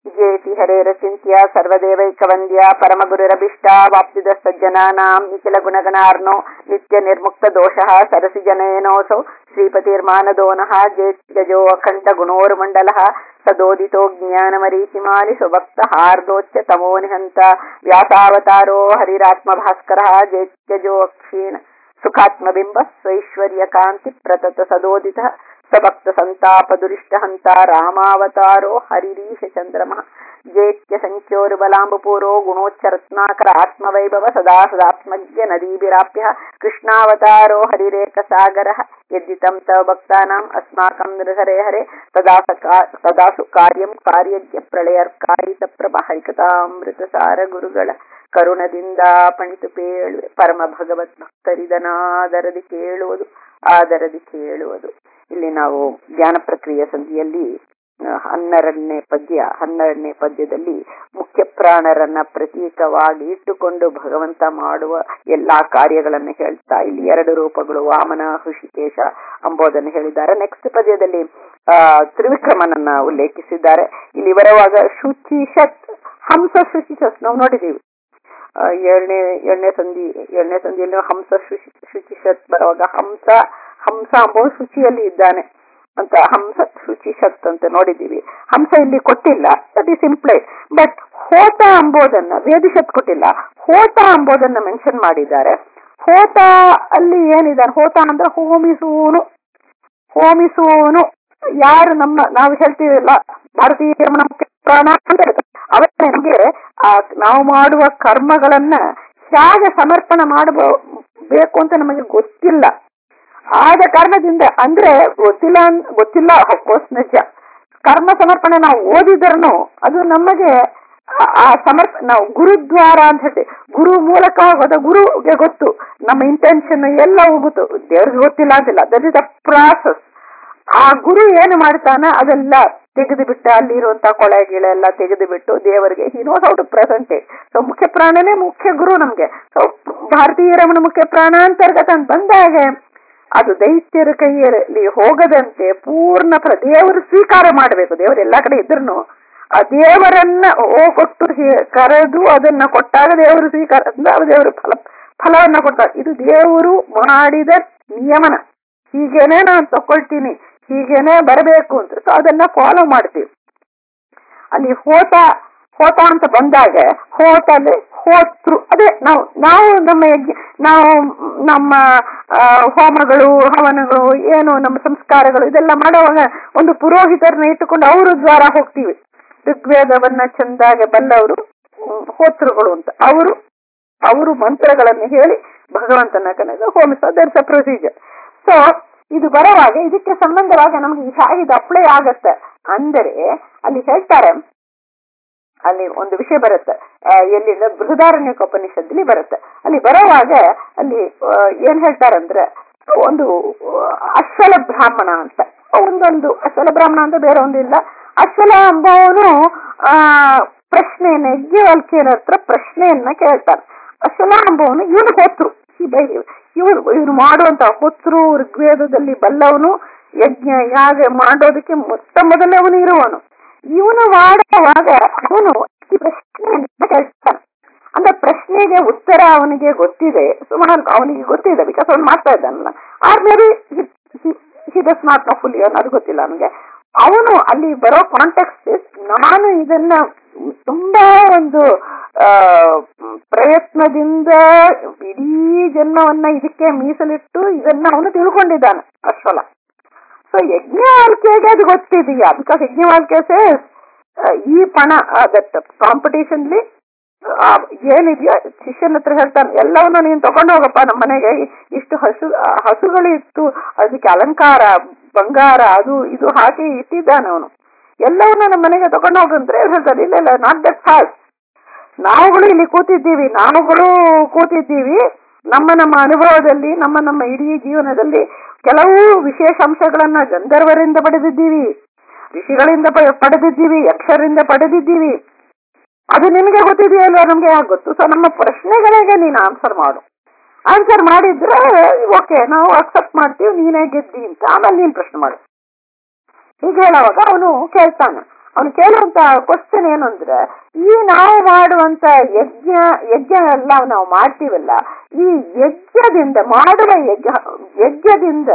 ಜೇತಿ ಹರೇರಚಿಂತ್ಯ ಸರ್ವದೇವೈಕವಂದ್ಯ ಪರಮಗುರುರಭಿಷ್ಟ ವಾಪ್ತಿದ ಸಜ್ಜನಾನಾಂ ನಿಖಿಲ ಗುಣಗಣಾರ್ನೋ ನಿತ್ಯ ನಿರ್ಮುಕ್ತ ದೋಷಃ ಸರಸಿ ಜನಯನೋಸೌ ಶ್ರೀಪತಿರ್ಮಾನದೋನಃ ಜೇತ್ಯಜೋ ಅಖಂಡ ಗುಣೋರ್ಮಂಡಲಃ ಸದೋದಿತೋ ಜ್ಞಾನಮರೀಚಿಮಾಲಿ ಸ್ವಭಕ್ತ ಹಾರ್ದೋಚ್ಚ ತಮೋ ನಿಹಂತ ವ್ಯಾಸಾವತಾರೋ ಹರಿರಾತ್ಮ ಭಾಸ್ಕರಃ ಜೇತ್ಯಜೋ ಅಕ್ಷೀಣ ಸುಖಾತ್ಮಬಿಂಬ ಸ್ವೈಶ್ವರ್ಯ ಕಾಂತಿ ಪ್ರತತ ಸದೋದಿತ ಸಭಕ್ತ ಸಂತಾಪ ದುರಿಷ್ಟ ಹಂತ ರಾಮಾವತಾರೋ ಹರಿರೀಶ ಚಂದ್ರಮಃ ಜೇತ್ಯ ಸಂಖ್ಯೋರು ಬಲಾಂಬಪೂರೋ ಗುಣೋಚ್ಚರತ್ನಾಕರ ಆತ್ಮವೈಭವ ಸದಾ ಸದಾತ್ಮಜ್ಞ ನದೀಭಿರಾಪ್ಯ ಕೃಷ್ಣಾವತಾರೋ ಹರಿರೇಕ ಸಾಗರ ಯದ್ದಿತಂ ತವ ಭಕ್ತಾನಾಂ ಅಸ್ಮಾಕಂ ನೃಹರೆ ಹರೆ ತದಾ ತದಾಸು ಕಾರ್ಯಂ ಕಾರ್ಯಜ್ಞ ಪ್ರಳಯರ್ಕಾಯಿತ ಪ್ರಭ ಹರಿಕತಾಮೃತ ಸಾರ ಗುರುಗಳ ಕರುಣದಿಂದ ಪಣಿತು ಪೇಳುವೆ ಪರಮ ಭಗವತ್ ಭಕ್ತರಿದನಾದರದಿ ಕೇಳುವುದು ಆದರದಿ ಕೇಳುವುದು ಇಲ್ಲಿ ನಾವು ಜ್ಞಾನ ಪ್ರಕ್ರಿಯೆ ಸಂಧಿಯಲ್ಲಿ ಹನ್ನೆರಡನೇ ಪದ್ಯ ಹನ್ನೆರಡನೇ ಪದ್ಯದಲ್ಲಿ ಮುಖ್ಯ ಪ್ರಾಣರನ್ನ ಪ್ರತೀಕವಾಗಿ ಇಟ್ಟುಕೊಂಡು ಭಗವಂತ ಮಾಡುವ ಎಲ್ಲಾ ಕಾರ್ಯಗಳನ್ನು ಹೇಳ್ತಾ ಇಲ್ಲಿ ಎರಡು ರೂಪಗಳು ವಾಮನ ಹೃಷಿಕೇಶ ಅಂಬೋದನ್ನು ಹೇಳಿದ್ದಾರೆ ನೆಕ್ಸ್ಟ್ ಪದ್ಯದಲ್ಲಿ ಆ ತ್ರಿವಿಕ್ರಮನನ್ನ ಉಲ್ಲೇಖಿಸಿದ್ದಾರೆ ಇಲ್ಲಿ ಬರುವಾಗ ಶುಚಿ ಶತ್ ಹಂಸ ಶುಚಿ ಶತ್ ನಾವು ನೋಡಿದೀವಿ ಏಳನೇ ಏಳನೇ ಸಂಧಿ ಏಳನೇ ಸಂಧಿಯಲ್ಲಿ ಹಂಸ ಶುಚಿ ಶುಚಿ ಶತ್ ಬರುವಾಗ ಹಂಸ ಹಂಸ ಅಂಬೋ ಶುಚಿಯಲ್ಲಿ ಇದ್ದಾನೆ ಅಂತ ಹಂಸ ಶುಚಿ ಶತ್ ಅಂತ ನೋಡಿದೀವಿ ಹಂಸ ಇಲ್ಲಿ ಕೊಟ್ಟಿಲ್ಲ ದಟ್ ಈಸ್ ಇಂಪ್ಲೈ ಬಟ್ ಹೋತ ಅಂಬೋದನ್ನ ವೇದಿಷತ್ ಕೊಟ್ಟಿಲ್ಲ ಹೋತ ಅಂಬೋದನ್ನ ಮೆನ್ಷನ್ ಮಾಡಿದ್ದಾರೆ ಹೋತ ಅಲ್ಲಿ ಏನಿದ್ದಾರೆ ಹೋತ ಅಂದ್ರೆ ಹೋಮಿಸುವನು ಹೋಮಿಸುವನು ಯಾರು ನಮ್ಮ ನಾವು ಹೇಳ್ತೀವಲ್ಲ ಭಾರತೀಯ ಪ್ರಾಣ ಅವರೇ ನಮಗೆ ನಾವು ಮಾಡುವ ಕರ್ಮಗಳನ್ನ ಹೇಗೆ ಸಮರ್ಪಣೆ ಮಾಡಬೇಕು ಅಂತ ನಮಗೆ ಗೊತ್ತಿಲ್ಲ ಆದ ಕಾರಣದಿಂದ ಅಂದ್ರೆ ಗೊತ್ತಿಲ್ಲ ಗೊತ್ತಿಲ್ಲ ಅಫ್ಕೋರ್ಸ್ ನಿಜ ಕರ್ಮ ಸಮರ್ಪಣೆ ನಾವು ಓದಿದ್ರೂ ಅದು ನಮಗೆ ಆ ಸಮರ್ಪ ನಾವು ಗುರುದ್ವಾರ ಅಂತ ಹೇಳ್ತೀವಿ ಗುರು ಮೂಲಕ ಹೋದ ಗುರುಗೆ ಗೊತ್ತು ನಮ್ಮ ಇಂಟೆನ್ಷನ್ ಎಲ್ಲ ಹೋಗುತ್ತು ದೇವ್ರಿಗೆ ಗೊತ್ತಿಲ್ಲ ಅಂತಿಲ್ಲ ದಟ್ ಇಸ್ ದ ಪ್ರಾಸೆಸ್ ಆ ಗುರು ಏನು ಮಾಡ್ತಾನ ಅದೆಲ್ಲ ತೆಗೆದು ಬಿಟ್ಟು ಅಲ್ಲಿ ಇರುವಂತ ಕೊಳೆ ಗಿಳೆ ಎಲ್ಲ ತೆಗೆದು ಬಿಟ್ಟು ದೇವರಿಗೆ he knows how to presentate so ಮುಖ್ಯ ಪ್ರಾಣನೇ ಮುಖ್ಯ ಗುರು ನಮ್ಗೆ ಸೊ ಭಾರತೀಯ ರಮಣ ಮುಖ್ಯ ಪ್ರಾಣಾಂತರ್ಗತ ಅಂತ ಬಂದಾಗ ಅದು ದೈತ್ಯರ ಕೈಯಲ್ಲಿ ಹೋಗದಂತೆ ಪೂರ್ಣ ಪ್ರ ದೇವರು ಸ್ವೀಕಾರ ಮಾಡಬೇಕು ದೇವರು ಎಲ್ಲಾ ಕಡೆ ಇದ್ರು ಆ ದೇವರನ್ನ ಕೊಟ್ಟು ಕರೆದು ಅದನ್ನ ಕೊಟ್ಟಾಗ ದೇವರು ಸ್ವೀಕಾರ ದೇವರು ಫಲ ಫಲವನ್ನ ಕೊಡ್ತಾರೆ ಇದು ದೇವರು ಮಾಡಿದ ನಿಯಮನ ಹೀಗೇನೆ ನಾನು ತಕೊಳ್ತೀನಿ ಹೀಗೇನೆ ಬರಬೇಕು ಅಂತ ಸೊ ಅದನ್ನ ಫಾಲೋ ಮಾಡ್ತೀವಿ ಅಲ್ಲಿ ಹೋತ ಹೋತ ಅಂತ ಬಂದಾಗ ಹೋತಲ್ಲಿ ಹೋತ್ರು ಅದೇ ನಾವು ನಾವು ನಮ್ಮ ಯಜ್ಞ ನಾವು ನಮ್ಮ ಹೋಮಗಳು ಹವನಗಳು ಏನು ನಮ್ಮ ಸಂಸ್ಕಾರಗಳು ಇದೆಲ್ಲ ಮಾಡುವಾಗ ಒಂದು ಪುರೋಹಿತರನ್ನ ಇಟ್ಟುಕೊಂಡು ಅವರು ದ್ವಾರ ಹೋಗ್ತೀವಿ ಋಗ್ವೇದವನ್ನ ಚೆಂದಾಗೆ ಬಲ್ಲವರು ಹೋತೃಗಳು ಅಂತ ಅವರು ಅವರು ಮಂತ್ರಗಳನ್ನು ಹೇಳಿ ಭಗವಂತನ ಕನಗ ಹೋಮಿಸೋ ದರ್ಸ ಪ್ರೊಸೀಜರ್ ಸೊ ಇದು ಬರುವಾಗ ಇದಕ್ಕೆ ಸಂಬಂಧವಾಗಿ ನಮಗೆ ಇದು ಅಪ್ಲೈ ಆಗತ್ತೆ ಅಂದರೆ ಅಲ್ಲಿ ಹೇಳ್ತಾರೆ ಅಲ್ಲಿ ಒಂದು ವಿಷಯ ಬರುತ್ತೆ ಎಲ್ಲಿಂದ ಬೃಹದಾರಣ್ಯಕೋಪನಿಷತ್ತಲ್ಲಿ ಬರುತ್ತೆ ಅಲ್ಲಿ ಬರುವಾಗ ಅಲ್ಲಿ ಏನ್ ಹೇಳ್ತಾರಂದ್ರೆ ಒಂದು ಅಶ್ವಲ ಬ್ರಾಹ್ಮಣ ಅಂತ ಒಂದೊಂದು ಅಶ್ವಲ ಬ್ರಾಹ್ಮಣ ಅಂತ ಬೇರೆ ಒಂದಿಲ್ಲ ಅಶ್ವಲ ಅಂಬವನು ಆ ಪ್ರಶ್ನೆಯನ್ನ ಯಜ್ಞವಲ್ಕಿಯರ ಹತ್ರ ಪ್ರಶ್ನೆಯನ್ನ ಕೇಳ್ತಾನೆ ಅಶ್ವಲ ಅಂಬವನು ಇವನು ಹೊತ್ರು ಇವರು ಇವ್ರು ಮಾಡುವಂತ ಹೊತ್ರು ಋಗ್ವೇದದಲ್ಲಿ ಬಲ್ಲವನು ಯಜ್ಞ ಯಾಗ ಮಾಡೋದಕ್ಕೆ ಮೊತ್ತ ಮೊದಲೇ ಅವನು ಇರುವನು ಇವನು ಮಾಡುವಾಗ ಅವನು ಈ ಪ್ರಶ್ನೆಯನ್ನ ಕೇಳ್ತಾನೆ ಅಂದ್ರೆ ಪ್ರಶ್ನೆಗೆ ಉತ್ತರ ಅವನಿಗೆ ಗೊತ್ತಿದೆ ಸುಮಾರು ಅವನಿಗೆ ಗೊತ್ತಿದೆ ಬಿಕಾಸ್ ಅವ್ನು ಮಾಡ್ತಾ ಇದ್ದಾನಲ್ಲ or maybe he does not know full ಅದು ಗೊತ್ತಿಲ್ಲ ಅವನಿಗೆ ಅವನು ಅಲ್ಲಿ ಬರೋ ಕಾಂಟೆಕ್ಸ್ಟ್ ನಾನು ಇದನ್ನ ತುಂಬಾ ಒಂದು ಆ ಪ್ರಯತ್ನದಿಂದ ಇಡೀ ಜನ್ಮವನ್ನ ಇದಕ್ಕೆ ಮೀಸಲಿಟ್ಟು ಇದನ್ನ ಅವನು ತಿಳ್ಕೊಂಡಿದ್ದಾನೆ ಅಶ್ವಲ ಸೊ ಯಜ್ಞವಾಲ್ಕೆಗೆ ಅದು ಗೊತ್ತಿದೆಯಾ ಬಿಕಾಸ್ ಯಜ್ಞವಾಲ್ಕೆ ಈ ಪಣ ದಟ್ ಕಾಂಪಿಟೇಷನ್ಲಿ ಏನಿದೆಯಾ ಶಿಷ್ಯನ ಹತ್ರ ಹೇಳ್ತಾನೆ ಎಲ್ಲವನ್ನ ನೀನ್ ತಗೊಂಡು ಹೋಗಪ್ಪ ನಮ್ಮ ಮನೆಗೆ ಇಷ್ಟು ಹಸು ಹಸುಗಳಿತ್ತು ಅದಕ್ಕೆ ಅಲಂಕಾರ ಬಂಗಾರ ಅದು ಇದು ಹಾಕಿ ಇಟ್ಟಿದ್ದಾನೆ ಅವನು ಎಲ್ಲವನ್ನ ನಮ್ಮ ಮನೆಗೆ ತಗೊಂಡು ಹೋಗಂದ್ರೆ ಹೇಳ್ತಾರೆ ಇಲ್ಲ ಇಲ್ಲ ನಾಟ್ ದಟ್ ಫಾಸ್ಟ್ ನಾವುಗಳು ಇಲ್ಲಿ ಕೂತಿದ್ದೀವಿ ನಾವುಗಳು ಕೂತಿದ್ದೀವಿ ನಮ್ಮ ನಮ್ಮ ಅನುಭವದಲ್ಲಿ ನಮ್ಮ ನಮ್ಮ ಇಡೀ ಜೀವನದಲ್ಲಿ ಕೆಲವು ವಿಶೇಷ ಅಂಶಗಳನ್ನ ಗಂಧರ್ವರಿಂದ ಪಡೆದಿದ್ದೀವಿ ಋಷಿಗಳಿಂದ ಪಡೆದಿದ್ದೀವಿ ಯಕ್ಷರಿಂದ ಪಡೆದಿದ್ದೀವಿ ಅದು ನಿಮಗೆ ಗೊತ್ತಿದೆಯಲ್ವ ನಮ್ಗೆ ಯಾಕೆ ಗೊತ್ತು ಸೊ ನಮ್ಮ ಪ್ರಶ್ನೆಗಳಿಗೆ ನೀನು ಆನ್ಸರ್ ಮಾಡು ಆನ್ಸರ್ ಮಾಡಿದ್ರೆ ಓಕೆ ನಾವು ಅಕ್ಸೆಪ್ಟ್ ಮಾಡ್ತೀವಿ ನೀನೇ ಗೆದ್ದಿ ಅಂತ ಆಮೇಲೆ ನೀನ್ ಪ್ರಶ್ನೆ ಮಾಡು ಹೀಗೆ ಹೇಳುವಾಗ ಅವನು ಕೇಳ್ತಾನೆ ಅವನು ಕೇಳುವಂತ ಕ್ವಶನ್ ಏನು ಅಂದ್ರೆ ಈ ನಾವು ಮಾಡುವಂತ ಯಜ್ಞ ಯಜ್ಞ ಎಲ್ಲ ನಾವು ಮಾಡ್ತೀವಲ್ಲ ಈ ಯಜ್ಞದಿಂದ ಮಾಡುವ ಯಜ್ಞ ಯಜ್ಞದಿಂದ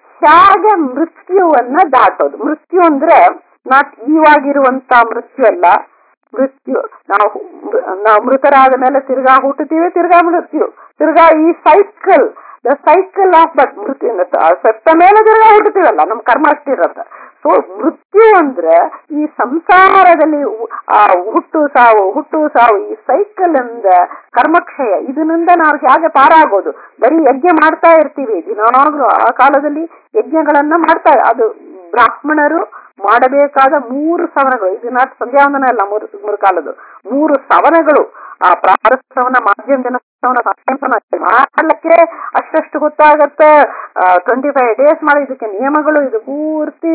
ಹೇಗೆ ಮೃತ್ಯುವನ್ನ ದಾಟೋದು ಮೃತ್ಯು ಅಂದ್ರೆ ನಾಟ್ ಇವಾಗಿರುವಂತ ಮೃತ್ಯು ಅಲ್ಲ ಮೃತ್ಯು ನಾವು ನಾವು ಮೃತರಾದ ಮೇಲೆ ತಿರ್ಗಾ ಹುಟ್ಟುತ್ತೀವಿ ತಿರ್ಗಾ ಮೃತ್ಯು ತಿರ್ಗಾ ಈ cycle the cycle of that ಮೃತ್ಯು ಸತ್ತ ಮೇಲೆ ತಿರ್ಗಾ ಹುಟ್ಟುತ್ತೀವಲ್ಲ ನಮ್ ಕರ್ಮ ಅಷ್ಟಿರತ್ತ ಸೊ ಮೃತ್ಯು ಅಂದ್ರೆ ಈ ಸಂಸಾರದಲ್ಲಿ ಉ- ಆ ಹುಟ್ಟು ಸಾವು ಹುಟ್ಟು ಸಾವು ಈ ಸೈಕಲ್ ಅಂದ ಕರ್ಮಕ್ಷಯ ಇದರಿಂದ ನಾವು ಹೇಗೆ ಪಾರಾಗೋದು ಬರೀ ಯಜ್ಞ ಮಾಡ್ತಾ ಇರ್ತೀವಿ ದಿನಾಗ್ಲೂ ಆ ಕಾಲದಲ್ಲಿ ಯಜ್ಞಗಳನ್ನ ಮಾಡ್ತಾ ಅದು ಬ್ರಾಹ್ಮಣರು ಮಾಡಬೇಕಾದ ಮೂರು ಸವನಗಳು ಇದು ನಾಟ್ ಸಂಧ್ಯಾವಂದನ ಅಲ್ಲ ಮೂರು ಮೂರು ಕಾಲದ್ದು ಮೂರು ಸವನಗಳು ಆ ಪ್ರಾರಸವನ ಮಾಧ್ಯಮ ಸವನ ಸಾಯಂಕಾಲ ಮಾಡ್ಲಿಕ್ಕೆ ಅಷ್ಟಷ್ಟು ಗೊತ್ತಾಗತ್ತೆ ಟ್ವೆಂಟಿ ಫೈವ್ ಡೇಸ್ ಮಾಡಿ ಇದಕ್ಕೆ ನಿಯಮಗಳು ಇದು ಪೂರ್ತಿ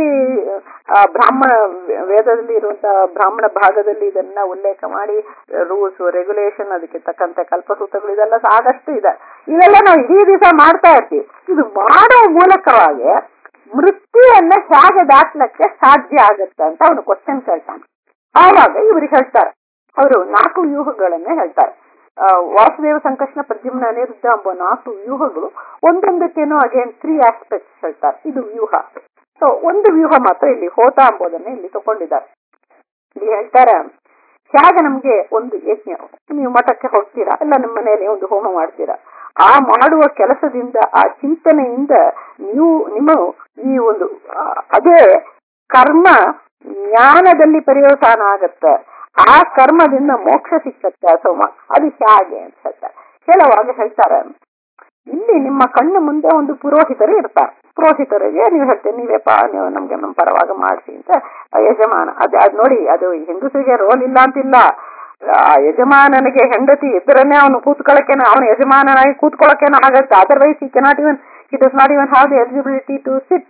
ಆ, ಬ್ರಾಹ್ಮಣ ವೇದದಲ್ಲಿ ಇರುವಂತಹ ಬ್ರಾಹ್ಮಣ ಭಾಗದಲ್ಲಿ ಇದನ್ನ ಉಲ್ಲೇಖ ಮಾಡಿ ರೂಲ್ಸ್ ರೆಗ್ಯುಲೇಷನ್ ಅದಕ್ಕೆ ತಕ್ಕಂತೆ ಕಲ್ಪಸೂತ್ರಗಳು ಇದೆಲ್ಲ ಸಾಕಷ್ಟು ಇದೆ ಇವೆಲ್ಲ ನಾವು ಇಡೀ ದಿವಸ ಮಾಡ್ತಾ ಇರ್ತೀವಿ ಇದು ಮಾಡೋ ಮೂಲಕವಾಗಿ ಮೃತ್ಯುವನ್ನ ಹೇಗೆ ದಾಟ್ಲಕ್ಕೆ ಸಾಧ್ಯ ಆಗುತ್ತೆ ಅಂತ ಅವನು ಕ್ವಶನ್ ಕೇಳ್ತಾನೆ ಆವಾಗ ಇವರು ಹೇಳ್ತಾರೆ ಅವರು ನಾಲ್ಕು ವ್ಯೂಹಗಳನ್ನ ಹೇಳ್ತಾರೆ ಆ, ವಾಸುದೇವ ಸಂಕಷ್ಣ ಪ್ರದ್ಯುಮ್ನ ಅನಿರುದ್ಧ ಎಂಬ ನಾಲ್ಕು ವ್ಯೂಹಗಳು ಒಂದೊಂದಕ್ಕೇನೋ ಅಗೇನ್ ತ್ರೀ ಆಸ್ಪೆಕ್ಟ್ಸ್ ಹೇಳ್ತಾರೆ ಇದು ವ್ಯೂಹ ಸೊ ಒಂದು ವ್ಯೂಹ ಮಾತ್ರ ಇಲ್ಲಿ ಹೋತ ಎಂಬುದನ್ನ ಇಲ್ಲಿ ತಗೊಂಡಿದ್ದಾರೆ ಇಲ್ಲಿ ಹೇಳ್ತಾರೆ ಹೇಗೆ ನಮ್ಗೆ ಒಂದು ಯಜ್ಞ ನೀವು ಮಠಕ್ಕೆ ಹೋಗ್ತೀರಾ ಇಲ್ಲ ನಿಮ್ಮ ಮನೆಯಲ್ಲಿ ಒಂದು ಹೋಮ ಮಾಡ್ತೀರಾ ಆ ಮಾಡುವ ಕೆಲಸದಿಂದ ಆ ಚಿಂತನೆಯಿಂದ ನೀವು ನಿಮ್ಮ ಈ ಒಂದು ಆ, ಅದೇ ಕರ್ಮ ಜ್ಞಾನದಲ್ಲಿ ಪರಿವರ್ತನ ಆಗತ್ತೆ ಆ ಕರ್ಮದಿಂದ ಮೋಕ್ಷ ಸಿಕ್ಕತ್ತೆ ಸೋಮ ಅದು ಹೇಗೆ ಅಂತ ಹೇಳ್ತಾರೆ ಕೆಲವಾಗ ಹೇಳ್ತಾರೆ ಇಲ್ಲಿ ನಿಮ್ಮ ಕಣ್ಣು ಮುಂದೆ ಒಂದು ಪುರೋಹಿತರು ಇರ್ತಾರೆ ಪುರೋಹಿತರಿಗೆ ನೀವು ಹೇಳ್ತೀರಿ ನೀವೇಪ ನೀವು ನಮ್ಗೆ ನಮ್ಮ ಪರವಾಗ ಮಾಡಿಸಿ ಅಂತ ಆ ಯಜಮಾನ ಅದ್ ಅದ್ ನೋಡಿ ಅದು ಹೆಂಗಸರಿಗೆ ರೋಲ್ ಇಲ್ಲ ಅಂತಿಲ್ಲ ಆ ಯಜಮಾನನಿಗೆ ಹೆಂಡತಿ ಇದ್ದರನ್ನೇ ಅವನು ಕೂತ್ಕೊಳ್ಳೋಕೆ ಅವನು ಯಜಮಾನನಾಗಿ ಕೂತ್ಕೊಳ್ಳೋಕೇನ ಆಗತ್ತೆ ಅದರ್ವೈಸ್ ಈ cannot even it is not even have the eligibility to sit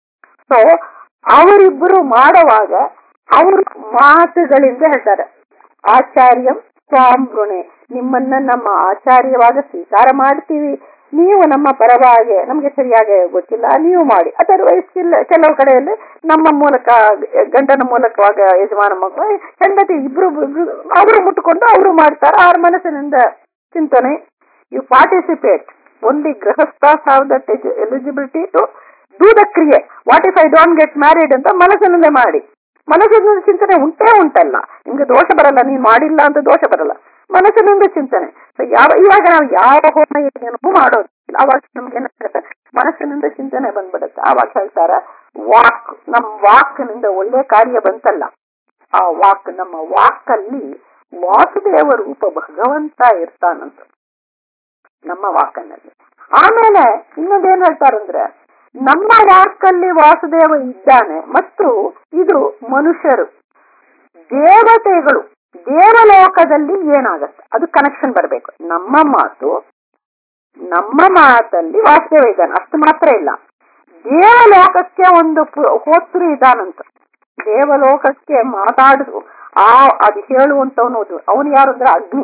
so ಅವರಿಬ್ಬರು ಮಾಡುವಾಗ ಅವ್ರ ಮಾತುಗಳಿಂದ ಹೇಳ್ತಾರೆ ಆಚಾರ್ಯಂ ಸ್ವಾಂಬೃಣೆ ನಿಮ್ಮನ್ನ ನಮ್ಮ ಆಚಾರ್ಯವಾಗ ಸ್ವೀಕಾರ ಮಾಡ್ತೀವಿ ನೀವು ನಮ್ಮ ಪರವಾಗಿ ನಮ್ಗೆ ಸರಿಯಾಗಿ ಗೊತ್ತಿಲ್ಲ ನೀವು ಮಾಡಿ ಅದರ್ವೈಸ್ ಇಲ್ಲ ಕೆಲವು ಕಡೆಯಲ್ಲಿ ನಮ್ಮ ಮೂಲಕ ಗಂಡನ ಮೂಲಕವಾಗ ಯಜಮಾನ ಮಕ್ಕಳು ಹೆಂಡತಿ ಇಬ್ರು ಇಬ್ರು- ಅವರು ಮುಟ್ಕೊಂಡು ಅವರು ಮಾಡ್ತಾರೆ ಅವ್ರ ಮನಸ್ಸಿನಿಂದ ಚಿಂತನೆ ಯು ಪಾರ್ಟಿಸಿಪೇಟ್ ಓನ್ಲಿ ಗೃಹಸ್ಥ have that eligibility to do the ಕ್ರಿಯೆ what if I don't get married ಅಂತ ಮನಸ್ಸಿನಿಂದ ಮಾಡಿ ಮನಸ್ಸಿನಿಂದ ಚಿಂತನೆ ಉಂಟೇ ಉಂಟಲ್ಲ ನಿಮ್ಗೆ ದೋಷ ಬರಲ್ಲ ನೀನ್ ಮಾಡಿಲ್ಲ ಅಂತ ದೋಷ ಬರಲ್ಲ ಮನಸ್ಸಿನಿಂದ ಚಿಂತನೆ ಸೊ ಯಾವ ಇವಾಗ ನಾವು ಯಾವ ಹೋಮ ಯಜ್ಞನೂ ಮಾಡೋದಿಲ್ಲ ಅವಾಗ ನಮ್ಗೆ ಏನಾಗುತ್ತೆ ಮನಸ್ಸಿನಿಂದ ಚಿಂತನೆ ಬಂದ್ಬಿಡುತ್ತೆ ಆವಾಗ ಹೇಳ್ತಾರ ವಾಕ್ ನಮ್ ವಾಕ್ನಿಂದ ಒಳ್ಳೆ ಕಾರ್ಯ ಬಂತಲ್ಲ ಆ ವಾಕ್ ನಮ್ಮ ವಾಕಲ್ಲಿ ವಾಸುದೇವ ರೂಪ ಭಗವಂತ ಇರ್ತಾನಂತ ನಮ್ಮ ವಾಕನಲ್ಲಿ ಆಮೇಲೆ ಇನ್ನೊಂದೇನ್ ಹೇಳ್ತಾರಂದ್ರೆ ನಮ್ಮ ವಾಕಲ್ಲಿ ವಾಸುದೇವ ಇದ್ದಾನೆ ಮತ್ತು ಇದು ಮನುಷ್ಯರು ದೇವತೆಗಳು ದೇವಲೋಕದಲ್ಲಿ ಏನಾಗತ್ತೆ ಅದು ಕನೆಕ್ಷನ್ ಬರಬೇಕು ನಮ್ಮ ಮಾತು ನಮ್ಮ ಮಾತಲ್ಲಿ ವಾಸುದೇವ ಇದ್ದಾನೆ ಅಷ್ಟು ಮಾತ್ರ ಇಲ್ಲ ದೇವಲೋಕಕ್ಕೆ ಒಂದು ಪು- ಹೋತೃ ಇದ್ದಾನಂತ ದೇವಲೋಕಕ್ಕೆ ಮಾತಾಡಿದು ಆ ಅದು ಹೇಳುವಂತವನು ಅವನು ಯಾರು ಅಂದ್ರೆ ಅಗ್ನಿ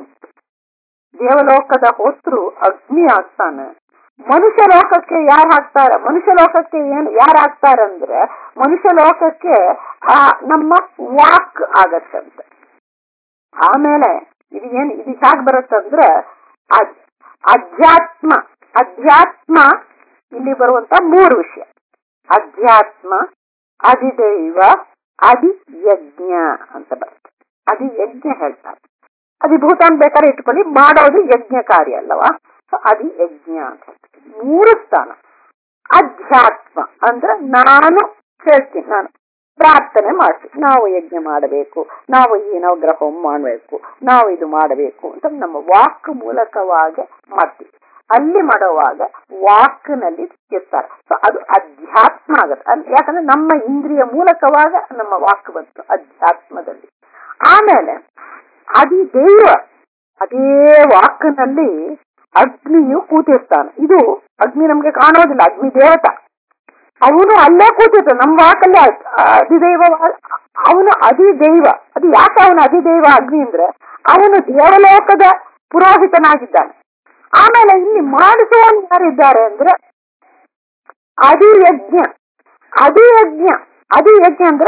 ದೇವಲೋಕದ ಹೋತೃ ಅಗ್ನಿ ಆಗ್ತಾನೆ ಮನುಷ್ಯ ಲೋಕಕ್ಕೆ ಯಾರು ಹಾಕ್ತಾರೆ ಮನುಷ್ಯ ಲೋಕಕ್ಕೆ ಏನು ಯಾರು ಹಾಕ್ತಾರೆ ಅಂದ್ರೆ ಮನುಷ್ಯ ಲೋಕಕ್ಕೆ ಆ ನಮ್ಮ ವಾಕ್ ಆಗತ್ತಂತೆ ಆಮೇಲೆ ಇದು ಏನ್ ಇದು ಹೇಗೆ ಬರುತ್ತಂದ್ರೆ ಅದ್- ಅಧ್ಯಾತ್ಮ ಅಧ್ಯಾತ್ಮ ಇಲ್ಲಿ ಬರುವಂತ ಮೂರು ವಿಷಯ ಅಧ್ಯಾತ್ಮ ಅಧಿದೈವ ಅಧಿಯಜ್ಞ ಅಂತ ಬರುತ್ತೆ ಅಧಿಯಜ್ಞ ಹೇಳ್ತಾರೆ ಅಧಿಭೂತಾನ್ ಬೇಕಾದ್ರೆ ಇಟ್ಕೊಳ್ಳಿ ಮಾಡೋದು ಯಜ್ಞ ಕಾರ್ಯ ಅಲ್ಲವಾ ಸೊ ಅದಿ ಯಜ್ಞ ಅಂತ ಹೇಳ್ತಾರೆ. ಮೂರು ಸ್ಥಾನ ಅಧ್ಯಾತ್ಮ ಅಂದ್ರೆ ನಾನು ಹೇಳ್ತೀನಿ ನಾನು ಪ್ರಾರ್ಥನೆ ಮಾಡ್ತೀನಿ ನಾವು ಯಜ್ಞ ಮಾಡಬೇಕು ನಾವು ಈ ನವಗ್ರಹ ಹೋಮ ಮಾಡಬೇಕು ನಾವು ಇದು ಮಾಡಬೇಕು ಅಂತ ನಮ್ಮ ವಾಕ್ ಮೂಲಕವಾಗಿ ಮಾಡ್ತೀವಿ ಅಲ್ಲಿ ಮಾಡುವಾಗ ವಾಕ್ನಲ್ಲಿ ಇರ್ತಾರೆ ಸೊ ಅದು ಅಧ್ಯಾತ್ಮ ಆಗತ್ತೆ ಅಲ್ಲಿ ಯಾಕಂದ್ರೆ ನಮ್ಮ ಇಂದ್ರಿಯ ಮೂಲಕವಾಗ ನಮ್ಮ ವಾಕ್ ಬಂತು ಅಧ್ಯಾತ್ಮದಲ್ಲಿ ಆಮೇಲೆ ಅದಿ ದೈವ ಅದೇ ವಾಕ್ನಲ್ಲಿ ಅಗ್ನಿಯು ಕೂತಿರ್ತಾನೆ ಇದು ಅಗ್ನಿ ನಮ್ಗೆ ಕಾಣೋದಿಲ್ಲ ಅಗ್ನಿ ದೇವತ ಅವನು ಅಲ್ಲೇ ಕೂತಿರ್ತಾನೆ ನಮ್ಮ ವಾಕಲ್ಲೇ ಅಧಿದೈವ ಅವನು ಅಧಿದೈವ ಅದು ಯಾಕೆ ಅವನು ಅಧಿದೈವ ಅಗ್ನಿ ಅಂದ್ರೆ ಅವನು ದೇವಲೋಕದ ಪುರೋಹಿತನಾಗಿದ್ದಾನೆ ಆಮೇಲೆ ಇಲ್ಲಿ ಮಾಡಿಸುವವನು ಯಾರಿದ್ದಾರೆ ಅಂದ್ರೆ ಅಧಿಯಜ್ಞ ಅಧಿಯಜ್ಞ ಅಧಿಯಜ್ಞ ಅಂದ್ರೆ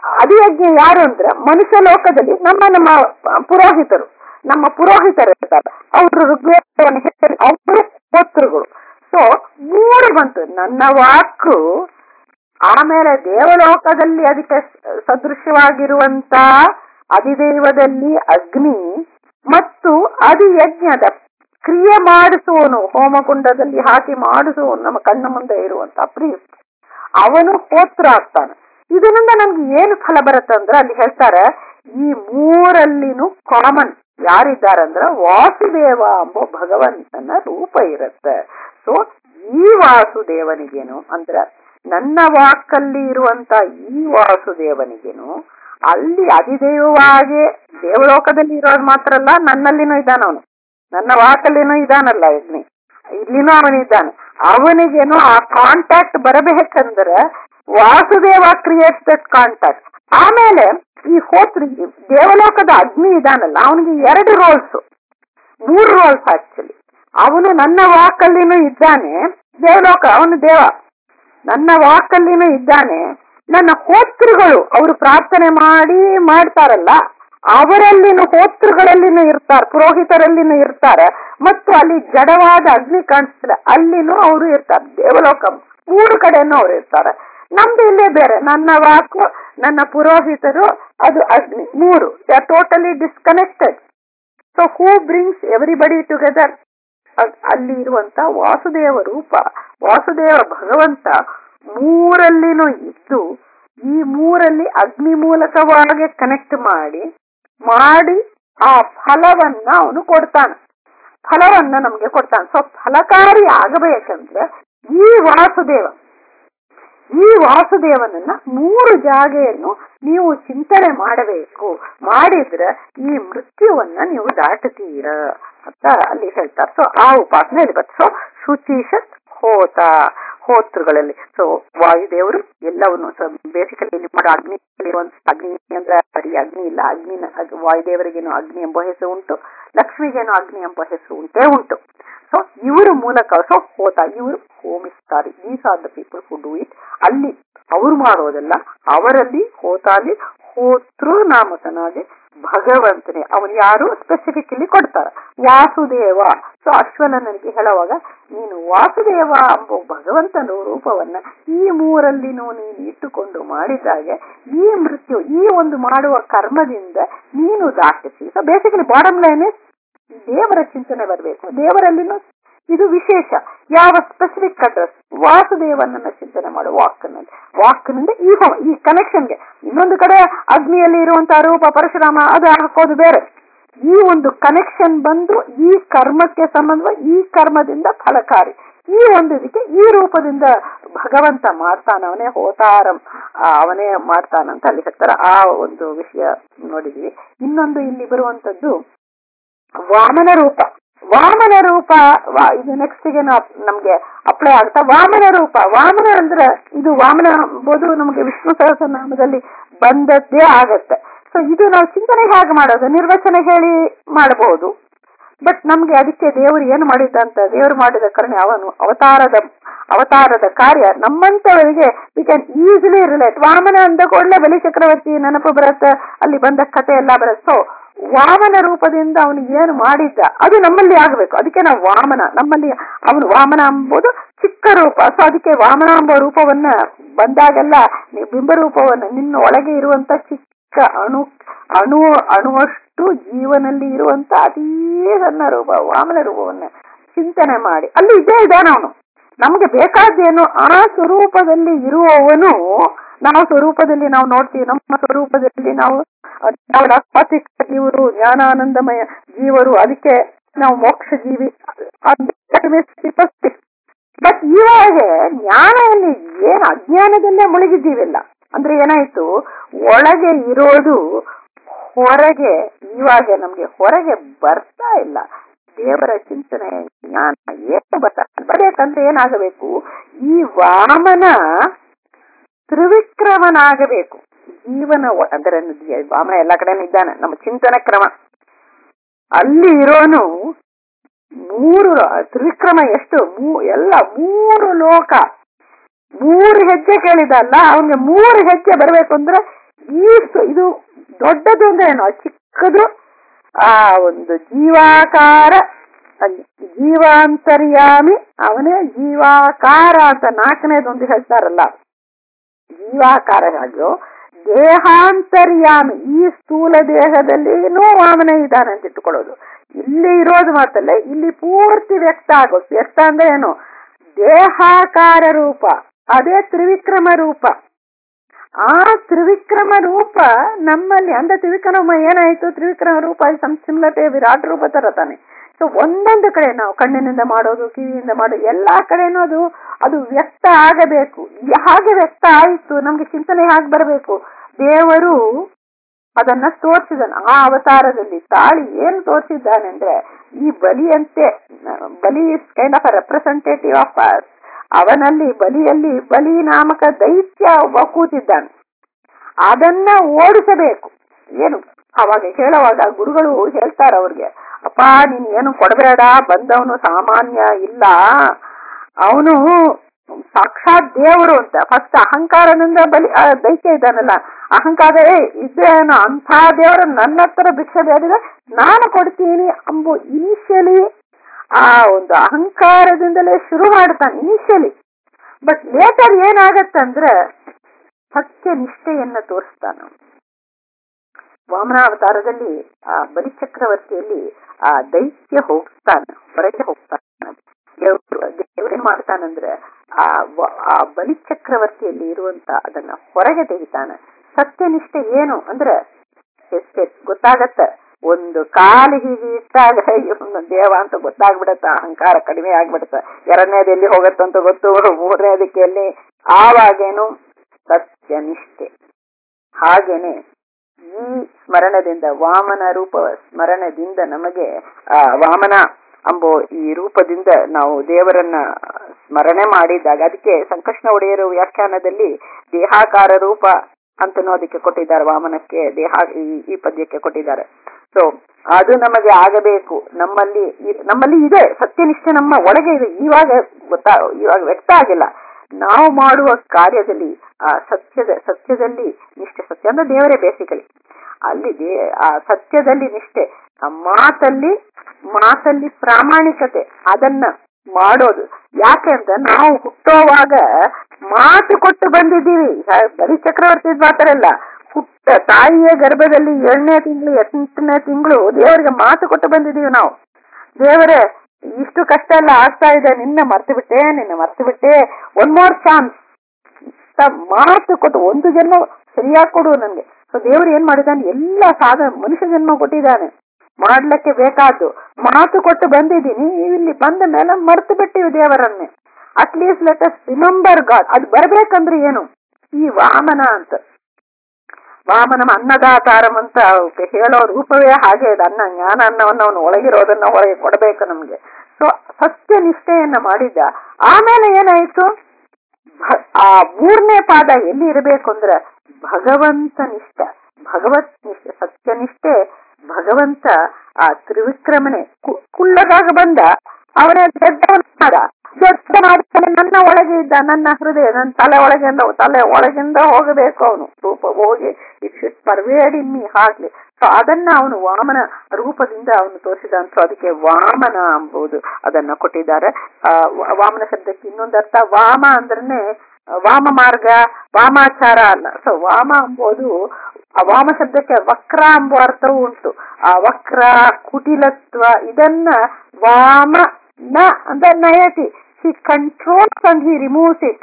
ಅಧಿಯಜ್ಞ ಯಾರು ಅಂದ್ರೆ ಮನುಷ್ಯ ಲೋಕದಲ್ಲಿ ನಮ್ಮ ನಮ್ಮ ಪುರೋಹಿತರು ನಮ್ಮ ಪುರೋಹಿತರು ಇರ್ತಾರೆ ಅವರು ಋಗ್ವೇದವನ್ನು ಹೇಳಿ ಅವರು ಪೋತ್ರಗಳು ಸೊ ಮೂರು ಬಂತು ನನ್ನ ವಾಕು ಆಮೇಲೆ ದೇವಲೋಕದಲ್ಲಿ ಅದಕ್ಕೆ ಸ- ಸದೃಶವಾಗಿರುವಂತ ಅಧಿದೈವದಲ್ಲಿ ಅಗ್ನಿ ಮತ್ತು ಅಧಿಯಜ್ಞದ ಕ್ರಿಯೆ ಮಾಡಿಸುವನು ಹೋಮಕುಂಡದಲ್ಲಿ ಹಾಕಿ ಮಾಡಿಸುವನು ನಮ್ಮ ಕಣ್ಣ ಮುಂದೆ ಇರುವಂತ ಪ್ರೀಸ್ಟ್ ಅವನು ಹೋತ್ರ ಆಗ್ತಾನೆ ಇದರಿಂದ ನಮ್ಗೆ ಏನು ಫಲ ಬರುತ್ತೆ ಅಂದ್ರೆ ಅಲ್ಲಿ ಹೇಳ್ತಾರೆ ಈ ಮೂರಲ್ಲಿನೂ ಕಾಮನ್ ಯಾರಿದ್ದಾರಂದ್ರ ವಾಸುದೇವ ಎಂಬ ಭಗವಂತನ ರೂಪ ಇರುತ್ತೆ ಸೊ ಈ ವಾಸುದೇವನಿಗೇನು ಅಂದ್ರ ನನ್ನ ವಾಕಲ್ಲಿ ಇರುವಂತ ಈ ವಾಸುದೇವನಿಗೇನು ಅಲ್ಲಿ ಅಧಿದೇವವಾಗಿ ದೇವಲೋಕದಲ್ಲಿ ಇರೋದು ಮಾತ್ರ ಅಲ್ಲ ನನ್ನಲ್ಲಿನೂ ಇದ್ದಾನ ಅವನು ನನ್ನ ವಾಕಲ್ಲಿನೂ ಇದಾನಲ್ಲ ಯಜ್ಞಿ ಇಲ್ಲಿನೂ ಅವನಿದ್ದಾನೆ ಅವನಿಗೇನು ಆ ಕಾಂಟ್ಯಾಕ್ಟ್ ಬರಬೇಕಂದ್ರೆ ವಾಸುದೇವ ಕ್ರಿಯೇಟ್ಸ್ ದಟ್ ಕಾಂಟ್ಯಾಕ್ಟ್ ಆಮೇಲೆ ಈ ಹೋತ್ರಿ ದೇವಲೋಕದ ಅಗ್ನಿ ಇದಾನಲ್ಲ ಅವನಿಗೆ ಎರಡು ರೋಲ್ಸ್ ಮೂರು ರೋಲ್ಸ್ ಆಕ್ಚುಲಿ ಅವನು ನನ್ನ ವಾಕಲ್ಲಿನೂ ಇದ್ದಾನೆ ದೇವಲೋಕ ಅವನು ದೇವ ನನ್ನ ವಾಕಲ್ಲಿನೂ ಇದ್ದಾನೆ ನನ್ನ ಹೋತೃಗಳು ಅವರು ಪ್ರಾರ್ಥನೆ ಮಾಡಿ ಮಾಡ್ತಾರಲ್ಲ ಅವರಲ್ಲಿನ ಹೋತೃಗಳಲ್ಲಿನೂ ಇರ್ತಾರೆ ಪುರೋಹಿತರಲ್ಲಿನೂ ಇರ್ತಾರೆ ಮತ್ತು ಅಲ್ಲಿ ಜಡವಾದ ಅಗ್ನಿ ಕಾಣಿಸ್ತದೆ ಅಲ್ಲಿನೂ ಅವರು ಇರ್ತಾರೆ ದೇವಲೋಕ ಮೂರು ಕಡೆನೂ ಅವ್ರು ಇರ್ತಾರೆ ನಮ್ದು ಇಲ್ಲೇ ಬೇರೆ ನನ್ನ ವಾಕು ನನ್ನ ಪುರೋಹಿತರು ಅದು ಅಗ್ನಿ ಮೂರು they are totally disconnected so who brings everybody together ಅಲ್ಲಿ ಇರುವಂತ ವಾಸುದೇವ ರೂಪ ವಾಸುದೇವ ಭಗವಂತ ಮೂರಲ್ಲಿನೂ ಇದ್ದು ಈ ಮೂರಲ್ಲಿ ಅಗ್ನಿ ಮೂಲಕವಾಗಿ ಕನೆಕ್ಟ್ ಮಾಡಿ ಮಾಡಿ ಆ ಫಲವನ್ನ ಅವನು ಕೊಡ್ತಾನೆ ಫಲವನ್ನ ನಮ್ಗೆ ಕೊಡ್ತಾನೆ ಸೊ ಫಲಕಾರಿ ಆಗಬೇಕಂದ್ರೆ ಈ ವಾಸುದೇವ ಈ ವಾಸುದೇವನನ್ನ ಮೂರು ಜಾಗೆಯನ್ನು ನೀವು ಚಿಂತನೆ ಮಾಡಬೇಕು ಮಾಡಿದ್ರೆ ಈ ಮೃತ್ಯುವನ್ನ ನೀವು ದಾಟುತ್ತೀರ ಅಂತ ಅಲ್ಲಿ ಹೇಳ್ತಾರೆ ಸೊ ಆ ಉಪಾಸನೆ ಇಲ್ಲಿ ಬರ್ತದೆ ಸೊ ಶುಚಿಷತ್ ಹೋತ ಹೋತೃಗಳಲ್ಲಿ ಸೊ ವಾಯುದೇವರು ಎಲ್ಲವನ್ನು ಬೇಸಿಕಲಿ ಇಲ್ಲಿ ಮಾಡೋ ಅಗ್ನಿ ಅಗ್ನಿ ಅಂದ್ರೆ ಬರೀ ಅಗ್ನಿ ಇಲ್ಲ ಅಗ್ನಿನ ಅಗ್- ವಾಯುದೇವರಿಗೇನು ಅಗ್ನಿ ಎಂಬ ಹೆಸರು ಉಂಟು ಲಕ್ಷ್ಮಿಗೇನು ಅಗ್ನಿ ಎಂಬ ಹೆಸರು ಉಂಟೇ ಉಂಟು ಸೊ ಇವರ ಮೂಲಕ ಸೊ ಹೋತ ಇವರು ಹೋಮಿಸ್ತಾರೆ these are the people who do it ಅಲ್ಲಿ ಅವ್ರು ಮಾಡೋದಲ್ಲ ಅವರಲ್ಲಿ ಹೋತಾಲಿ ಹೋತೃ ನಾಮಕನಾಗಿ ಭಗವಂತನೇ ಅವನು ಯಾರು ಸ್ಪೆಸಿಫಿಕಲಿ ಕೊಡ್ತಾರೆ ವಾಸುದೇವ ಸೊ ಅಶ್ವನನಿಗೆ ಹೇಳುವಾಗ ನೀನು ವಾಸುದೇವ ಎಂಬ ಭಗವಂತನ ರೂಪವನ್ನ ಈ ಮೂರಲ್ಲಿನೂ ನೀನು ಇಟ್ಟುಕೊಂಡು ಮಾಡಿದಾಗ ಈ ಮೃತ್ಯು ಈ ಒಂದು ಮಾಡುವ ಕರ್ಮದಿಂದ ನೀನು ದಾಟಿಸಿ ಸೊ ಬೇಸಿಕಲಿ ಬಾಟಮ್ ಲೈನ್ ದೇವರ ಚಿಂತನೆ ಬರಬೇಕು ದೇವರಲ್ಲಿನೂ ಇದು ವಿಶೇಷ ಯಾವ ಸ್ಪೆಸಿಫಿಕ್ ಅಡ್ರೆಸ್ ವಾಸುದೇವನನ್ನ ಚಿಂತನೆ ಮಾಡು ವಾಕ್ನಲ್ಲಿ ವಾಕ್ನಿಂದ ಈ ಹೋ- ಈ ಕನೆಕ್ಷನ್ಗೆ ಇನ್ನೊಂದು ಕಡೆ ಅಗ್ನಿಯಲ್ಲಿ ಇರುವಂತಹ ರೂಪ ಪರಶುರಾಮ ಅದು ಹಾಕೋದು ಬೇರೆ ಈ ಒಂದು ಕನೆಕ್ಷನ್ ಬಂದು ಈ ಕರ್ಮಕ್ಕೆ ಸಂಬಂಧ ಈ ಕರ್ಮದಿಂದ ಫಲಕಾರಿ ಈ ಒಂದು ಇದಕ್ಕೆ ಈ ರೂಪದಿಂದ ಭಗವಂತ ಮಾಡ್ತಾನ ಅವನೇ ಹೋತಾರಂ ಆ, ಅವನೇ ಮಾಡ್ತಾನಂತ ಅಲ್ಲಿ ಹೇಳ್ತಾರೆ ಆ ಒಂದು ವಿಷಯ ನೋಡಿದ್ವಿ ಇನ್ನೊಂದು ಇಲ್ಲಿ ಬರುವಂತದ್ದು ವಾಮನ ರೂಪ ವಾಮನ ರೂಪ ವಾ- ಇದು ನೆಕ್ಸ್ಟ್ ಗೆ ನಾವು ನಮ್ಗೆ ಅಪ್ಲೈ ಆಗ್ತಾ ವಾಮನ ರೂಪ ವಾಮನ ಅಂದ್ರೆ ಇದು ವಾಮನ ಎಂಬುದು ನಮಗೆ ವಿಷ್ಣು ಸಹಸ್ರನಾಮದಲ್ಲಿ ಬಂದದ್ದೇ ಆಗತ್ತೆ ಸೊ ಇದು ನಾವು ಚಿಂತನೆ ಹೇಗೆ ಮಾಡೋದು ನಿರ್ವಚನ ಹೇಳಿ ಮಾಡಬಹುದು ಬಟ್ ನಮ್ಗೆ ಅದಕ್ಕೆ ದೇವರು ಏನು ಮಾಡಿದ್ದ ಅಂತ ದೇವರು ಮಾಡಿದ ಕರುಣೆ ಅವನು ಅವತಾರದ ಅವತಾರದ ಕಾರ್ಯ ನಮ್ಮಂತವರಿಗೆ ವಿ ಕ್ಯಾನ್ ಈಸಿಲಿ ರಿಲೇಟ್ ವಾಮನ ಅಂದ ಕೂಡಲೇ ಬಲಿ ಚಕ್ರವರ್ತಿ ನೆನಪು ಬರುತ್ತೆ ಅಲ್ಲಿ ಬಂದ ಕಥೆ ಎಲ್ಲ ಬರುತ್ತೆ ಸೊ ವಾಮನ ರೂಪದಿಂದ ಅವನು ಏನು ಮಾಡಿದ್ದ ಅದು ನಮ್ಮಲ್ಲಿ ಆಗಬೇಕು ಅದಕ್ಕೆ ನಾವು ವಾಮನ ನಮ್ಮಲ್ಲಿ ಅವನು ವಾಮನ ಎಂಬುದು ಚಿಕ್ಕ ರೂಪ ಸೊ ಅದಕ್ಕೆ ವಾಮನ ಎಂಬ ರೂಪವನ್ನ ಬಂದಾಗೆಲ್ಲ ನೀವು ಬಿಂಬ ರೂಪವನ್ನ ನಿನ್ನ ಒಳಗೆ ಇರುವಂತ ಚಿಕ್ಕ ಅಣು ಅಣು ಅಣುವಷ್ಟು ಜೀವನಲ್ಲಿ ಇರುವಂತ ಅತೀ ಸಣ್ಣ ರೂಪ ವಾಮನ ರೂಪವನ್ನ ಚಿಂತನೆ ಮಾಡಿ ಅಲ್ಲಿ ಇದೇ ಇದ್ದಾನ ಅವನು ನಮಗೆ ಬೇಕಾದ್ದೇನು ಆ ಸ್ವರೂಪದಲ್ಲಿ ಇರುವವನು ನಾವು ಸ್ವರೂಪದಲ್ಲಿ ನಾವು ನೋಡ್ತೀವಿ ನಮ್ಮ ಸ್ವರೂಪದಲ್ಲಿ ನಾವು ಇವರು ಜ್ಞಾನಾನಂದಮಯ ಜೀವರು ಅದಕ್ಕೆ ನಾವು ಮೋಕ್ಷ ಜೀವಿ ಬಟ್ ಇವಾಗ ಜ್ಞಾನದಲ್ಲಿ ಏನು ಅಜ್ಞಾನದಲ್ಲೇ ಮುಳುಗಿದ್ದೀವಿಲ್ಲ ಅಂದ್ರೆ ಏನಾಯ್ತು ಒಳಗೆ ಇರೋದು ಹೊರಗೆ ಇವಾಗ ನಮ್ಗೆ ಹೊರಗೆ ಬರ್ತಾ ಇಲ್ಲ ದೇವರ ಚಿಂತನೆ ಜ್ಞಾನ ಏನು ಬರ್ತಾ ಬರ್ಬೇಕಂದ್ರೆ ಏನಾಗಬೇಕು ಈ ವಾಮನ ತ್ರಿವಿಕ್ರಮನಾಗಬೇಕು ಜೀವನ ಒ- ಅಂದರೆ ವಾಮನ ಎಲ್ಲ ಕಡೆನೂ ಇದ್ದಾನೆ ನಮ್ಮ ಚಿಂತನ ಕ್ರಮ ಅಲ್ಲಿ ಇರೋನು ಮೂರು ತ್ರಿವಿಕ್ರಮ ಎಷ್ಟು ಮೂ- ಎಲ್ಲ ಮೂರು ಲೋಕ ಮೂರು ಹೆಜ್ಜೆ ಕೇಳಿದಲ್ಲ ಅವನಿಗೆ ಮೂರು ಹೆಜ್ಜೆ ಬರಬೇಕು ಅಂದ್ರೆ ಇಷ್ಟು ಇದು ದೊಡ್ಡದು ಅಂದ್ರೆ ಏನು ಚಿಕ್ಕದು ಆ ಒಂದು ಜೀವಾಕಾರ ಅಲ್ಲಿ ಜೀವಾಂತರ್ಯಾಮಿ ಅವನೇ ಜೀವಾಕಾರ ಅಂತ ನಾಲ್ಕನೇದೊಂದು ಹೇಳ್ತಾರಲ್ಲ ಜೀವಾಕಾರ ಹೇಗೋ ದೇಹಾಂತರ್ಯಾಮಿ ಈ ಸ್ಥೂಲ ದೇಹದಲ್ಲಿನೂ ವಾಮನ ಇದ್ದಾನೆ ಅಂತ ಇಟ್ಟುಕೊಳ್ಳೋದು ಇಲ್ಲಿ ಇರೋದು ಮಾತಲ್ಲ ಇಲ್ಲಿ ಪೂರ್ತಿ ವ್ಯಕ್ತ ಆಗೋದು ವ್ಯಕ್ತ ಅಂದ್ರೆ ಏನು ದೇಹಾಕಾರ ರೂಪ ಅದೇ ತ್ರಿವಿಕ್ರಮ ರೂಪ ಆ ತ್ರಿವಿಕ್ರಮ ರೂಪ ನಮ್ಮಲ್ಲಿ ಅಂದ್ರೆ ತ್ರಿವಿಕ್ರಮ ಏನಾಯ್ತು ತ್ರಿವಿಕ್ರಮ ರೂಪ ಸಂಸಿಮ್ಲತೆ ವಿರಾಟ್ ರೂಪ ತರ ತಾನೆ ಸೊ ಒಂದೊಂದು ಕಡೆ ನಾವು ಕಣ್ಣಿನಿಂದ ಮಾಡೋದು ಕಿವಿಯಿಂದ ಮಾಡೋದು ಎಲ್ಲಾ ಕಡೆನೂ ಅದು ಅದು ವ್ಯಕ್ತ ಆಗಬೇಕು ಹಾಗೆ ವ್ಯಕ್ತ ಆಯಿತು ನಮ್ಗೆ ಚಿಂತನೆ ಹಾಗೆ ಬರಬೇಕು ದೇವರು ಅದನ್ನ ತೋರಿಸಿದನು ಆ ಅವತಾರದಲ್ಲಿ ತಾಳಿ ಏನು ತೋರಿಸಿದ್ದಾನೆ ಅಂದ್ರೆ ಈ ಬಲಿಯಂತೆ ಬಲಿ is kind of a representative of ಅವನಲ್ಲಿ ಬಲಿಯಲ್ಲಿ ಬಲಿ ನಾಮಕ ದೈತ್ಯ ಒಬ್ಬ ಕೂತಿದ್ದಾನೆ ಅದನ್ನ ಓಡಿಸಬೇಕು ಏನು ಅವಾಗ ಹೇಳುವಾಗ ಗುರುಗಳು ಹೇಳ್ತಾರ ಅವ್ರಿಗೆ ಅಪ್ಪ ನೀನ್ ಏನು ಕೊಡಬೇಡ ಬಂದವನು ಸಾಮಾನ್ಯ ಇಲ್ಲ ಅವನು ಸಾಕ್ಷಾತ್ ದೇವರು ಅಂತ ಫಸ್ಟ್ ಅಹಂಕಾರದಿಂದ ಬಲಿ ಆ ದೈತ್ಯ ಇದ್ದಾನಲ್ಲ ಅಹಂಕಾರ ಇದೇನು ಅಂಥ ದೇವರು ನನ್ನ ಹತ್ರ ಭಿಕ್ಷೆ ಬೇಡಿದ್ರೆ ನಾನು ಕೊಡ್ತೀನಿ ಅಂಬು ಇನಿಷಿಯಲಿ ಆ ಒಂದು ಅಹಂಕಾರದಿಂದಲೇ ಶುರು ಮಾಡ್ತಾನೆ ಇನಿಷಿಯಲಿ ಬಟ್ ಲೇಟರ್ ಏನಾಗತ್ತಂದ್ರೆ ಸತ್ಯ ನಿಷ್ಠೆಯನ್ನ ತೋರಿಸ್ತಾನ ವಾಮನಾವತಾರದಲ್ಲಿ ಆ ಬಲಿಚಕ್ರವರ್ತಿಯಲ್ಲಿ ಆ ದೈತ್ಯ ಹೋಗ್ತಾನೆ ಹೊರಗೆ ಹೋಗ್ತಾನೆ ದೇವ್ರು ದೇವ್ರೇನ್ ಮಾಡ್ತಾನಂದ್ರೆ ಆ ಆ ಬಲಿಚಕ್ರವರ್ತಿಯಲ್ಲಿ ಇರುವಂತ ಅದನ್ನ ಹೊರಗೆ ತೆಗಿತಾನೆ ಸತ್ಯನಿಷ್ಠೆ ಏನು ಅಂದ್ರೆ ಗೊತ್ತಾಗತ್ತ ಒಂದು ಕಾಲು ಹೀಗೆ ಇಟ್ಟಾಗ ಇವನು ದೇವ ಅಂತ ಗೊತ್ತಾಗ್ಬಿಡತ್ತ ಅಹಂಕಾರ ಕಡಿಮೆ ಆಗ್ಬಿಡತ್ತ ಎರಡನೇದು ಎಲ್ಲಿ ಹೋಗತ್ತಂತ ಗೊತ್ತು ಮೂರನೇದಕ್ಕೆ ಎಲ್ಲಿ ಆವಾಗೇನು ಸತ್ಯನಿಷ್ಠೆ ಹಾಗೇನೆ ಈ ಸ್ಮರಣದಿಂದ ವಾಮನ ರೂಪ ಸ್ಮರಣದಿಂದ ನಮಗೆ ಆ ವಾಮನ ಅಂಬೋ ಈ ರೂಪದಿಂದ ನಾವು ದೇವರನ್ನ ಸ್ಮರಣೆ ಮಾಡಿದಾಗ ಅದಕ್ಕೆ ಸಂಕಷ್ಣ ಒಡೆಯರು ವ್ಯಾಖ್ಯಾನದಲ್ಲಿ ದೇಹಾಕಾರ ರೂಪ ಅಂತನೂ ಅದಕ್ಕೆ ಕೊಟ್ಟಿದ್ದಾರೆ ವಾಮನಕ್ಕೆ ದೇಹ ಈ ಪದ್ಯಕ್ಕೆ ಕೊಟ್ಟಿದ್ದಾರೆ ಸೊ ಅದು ನಮಗೆ ಆಗಬೇಕು ನಮ್ಮಲ್ಲಿ ನಮ್ಮಲ್ಲಿ ಇದೆ ಸತ್ಯನಿಷ್ಠೆ ನಮ್ಮ ಒಳಗೆ ಇದೆ ಇವಾಗ ಗೊತ್ತಾ ಇವಾಗ ವ್ಯಕ್ತ ಆಗಿಲ್ಲ ನಾವು ಮಾಡುವ ಕಾರ್ಯದಲ್ಲಿ ಆ ಸತ್ಯದ ಸತ್ಯದಲ್ಲಿ ನಿಷ್ಠೆ ಸತ್ಯ ಅಂದ್ರೆ ದೇವರೇ ಬೇಸಿಕಲಿ ಅಲ್ಲಿ ದೇ ಆ ಸತ್ಯದಲ್ಲಿ ನಿಷ್ಠೆ ಆ ಮಾತಲ್ಲಿ ಮಾತಲ್ಲಿ ಪ್ರಾಮಾಣಿಕತೆ ಅದನ್ನ ಮಾಡೋದು ಯಾಕೆ ಅಂತ ನಾವು ಹುಟ್ಟೋವಾಗ ಮಾತು ಕೊಟ್ಟು ಬಂದಿದ್ದೀವಿ ಬರೀ ಚಕ್ರವರ್ತಿ ಮಾತಾರಲ್ಲ ಹುಟ್ಟ ತಾಯಿಯ ಗರ್ಭದಲ್ಲಿ ಏಳನೇ ತಿಂಗಳು ಎಂಟನೇ ತಿಂಗಳು ದೇವರಿಗೆ ಮಾತು ಕೊಟ್ಟು ಬಂದಿದ್ದೀವಿ ನಾವು ದೇವರೇ ಇಷ್ಟು ಕಷ್ಟ ಎಲ್ಲ ಆಗ್ತಾ ಇದೆ ನಿನ್ನ ಮರ್ತು ಬಿಟ್ಟೆ ನಿನ್ನ ಮರ್ತು ಬಿಟ್ಟೆ ಒನ್ ಮೋರ್ ಚಾನ್ಸ್ ಮಾತು ಕೊಟ್ಟು ಒಂದು ಜನ್ಮ ಸರಿಯಾಗಿ ಕೊಡು ನನ್ಗೆ ಸೊ ದೇವರು ಏನ್ ಮಾಡಿದಾನೆ ಎಲ್ಲ ಸಾಧ ಮನುಷ್ಯ ಜನ್ಮ ಕೊಟ್ಟಿದ್ದಾನೆ ಮಾಡ್ಲಿಕ್ಕೆ ಬೇಕಾದ್ದು ಮಾತು ಕೊಟ್ಟು ಬಂದಿದ್ದೀನಿ ಇಲ್ಲಿ ಬಂದ ಮೇಲೆ ಮರ್ತು ಬಿಟ್ಟಿವಿ ದೇವರನ್ನೇ at least let us remember God ಅದು ಬರ್ಬೇಕಂದ್ರೆ ಏನು ಈ ವಾಮನ ಅಂತ ವಾಮನ ಅನ್ನದಾತಾರಂ ಅಂತ ಹೇಳೋ ರೂಪವೇ ಹಾಗೆ ಇದೆ ಅನ್ನ ಜ್ಞಾನ ಅನ್ನವನ್ನ ಅವನು ಒಳಗಿರೋದನ್ನ ಹೊರಗೆ ಕೊಡಬೇಕು ನಮ್ಗೆ ಸೊ ಸತ್ಯ ನಿಷ್ಠೆಯನ್ನ ಮಾಡಿದ್ದ ಆಮೇಲೆ ಏನಾಯ್ತು ಆ ಮೂರನೇ ಪಾದ ಎಲ್ಲಿ ಇರಬೇಕು ಅಂದ್ರೆ ಭಗವಂತ ನಿಷ್ಠ ಭಗವತ್ ನಿಷ್ಠೆ ಸತ್ಯನಿಷ್ಠೆ ಭಗವಂತ ಆ ತ್ರಿವಿಕ್ರಮನೆ ಕುಳ್ಳದಾಗ ಬಂದ ಅವನ ದೊಡ್ಡವನಾದ ದೊಡ್ಡ ಮಾಡ್ತಾನೆ ನನ್ನ ಒಳಗೆ ಇದ್ದ ನನ್ನ ಹೃದಯ ನನ್ನ ತಲೆ ಒಳಗಿಂದ ತಲೆ ಒಳಗಿಂದ ಹೋಗಬೇಕು ಅವನು ರೂಪ ಹೋಗಿ it should pervade in me ಹಾಕ್ಲಿ ಸೊ ಅದನ್ನ ಅವನು ವಾಮನ ರೂಪದಿಂದ ಅವನು ತೋರಿಸಿದ ಸೊ ಅದಕ್ಕೆ ವಾಮನ ಎಂಬುದು ಅದನ್ನ ಕೊಟ್ಟಿದ್ದಾರೆ ಆ ವಾಮನ ಶಬ್ದಕ್ಕೆ ಇನ್ನೊಂದು ಅರ್ಥ ವಾಮ ಅಂದ್ರನೆ ವಾಮ ಮಾರ್ಗ ವಾಮಾಚಾರ ಅಲ್ಲ ಸೊ ವಾಮ ಎಂಬುದು ಆ ವಾಮ ಶಬ್ದಕ್ಕೆ ವಕ್ರ ಎಂಬ ಅರ್ಥವೂ ಉಂಟು ಆ ವಕ್ರ ಕುಟಿಲತ್ವ ಇದನ್ನ ವಾಮ ನ ಅಂದ್ರೆ ನಯತಿ he controls and he removes it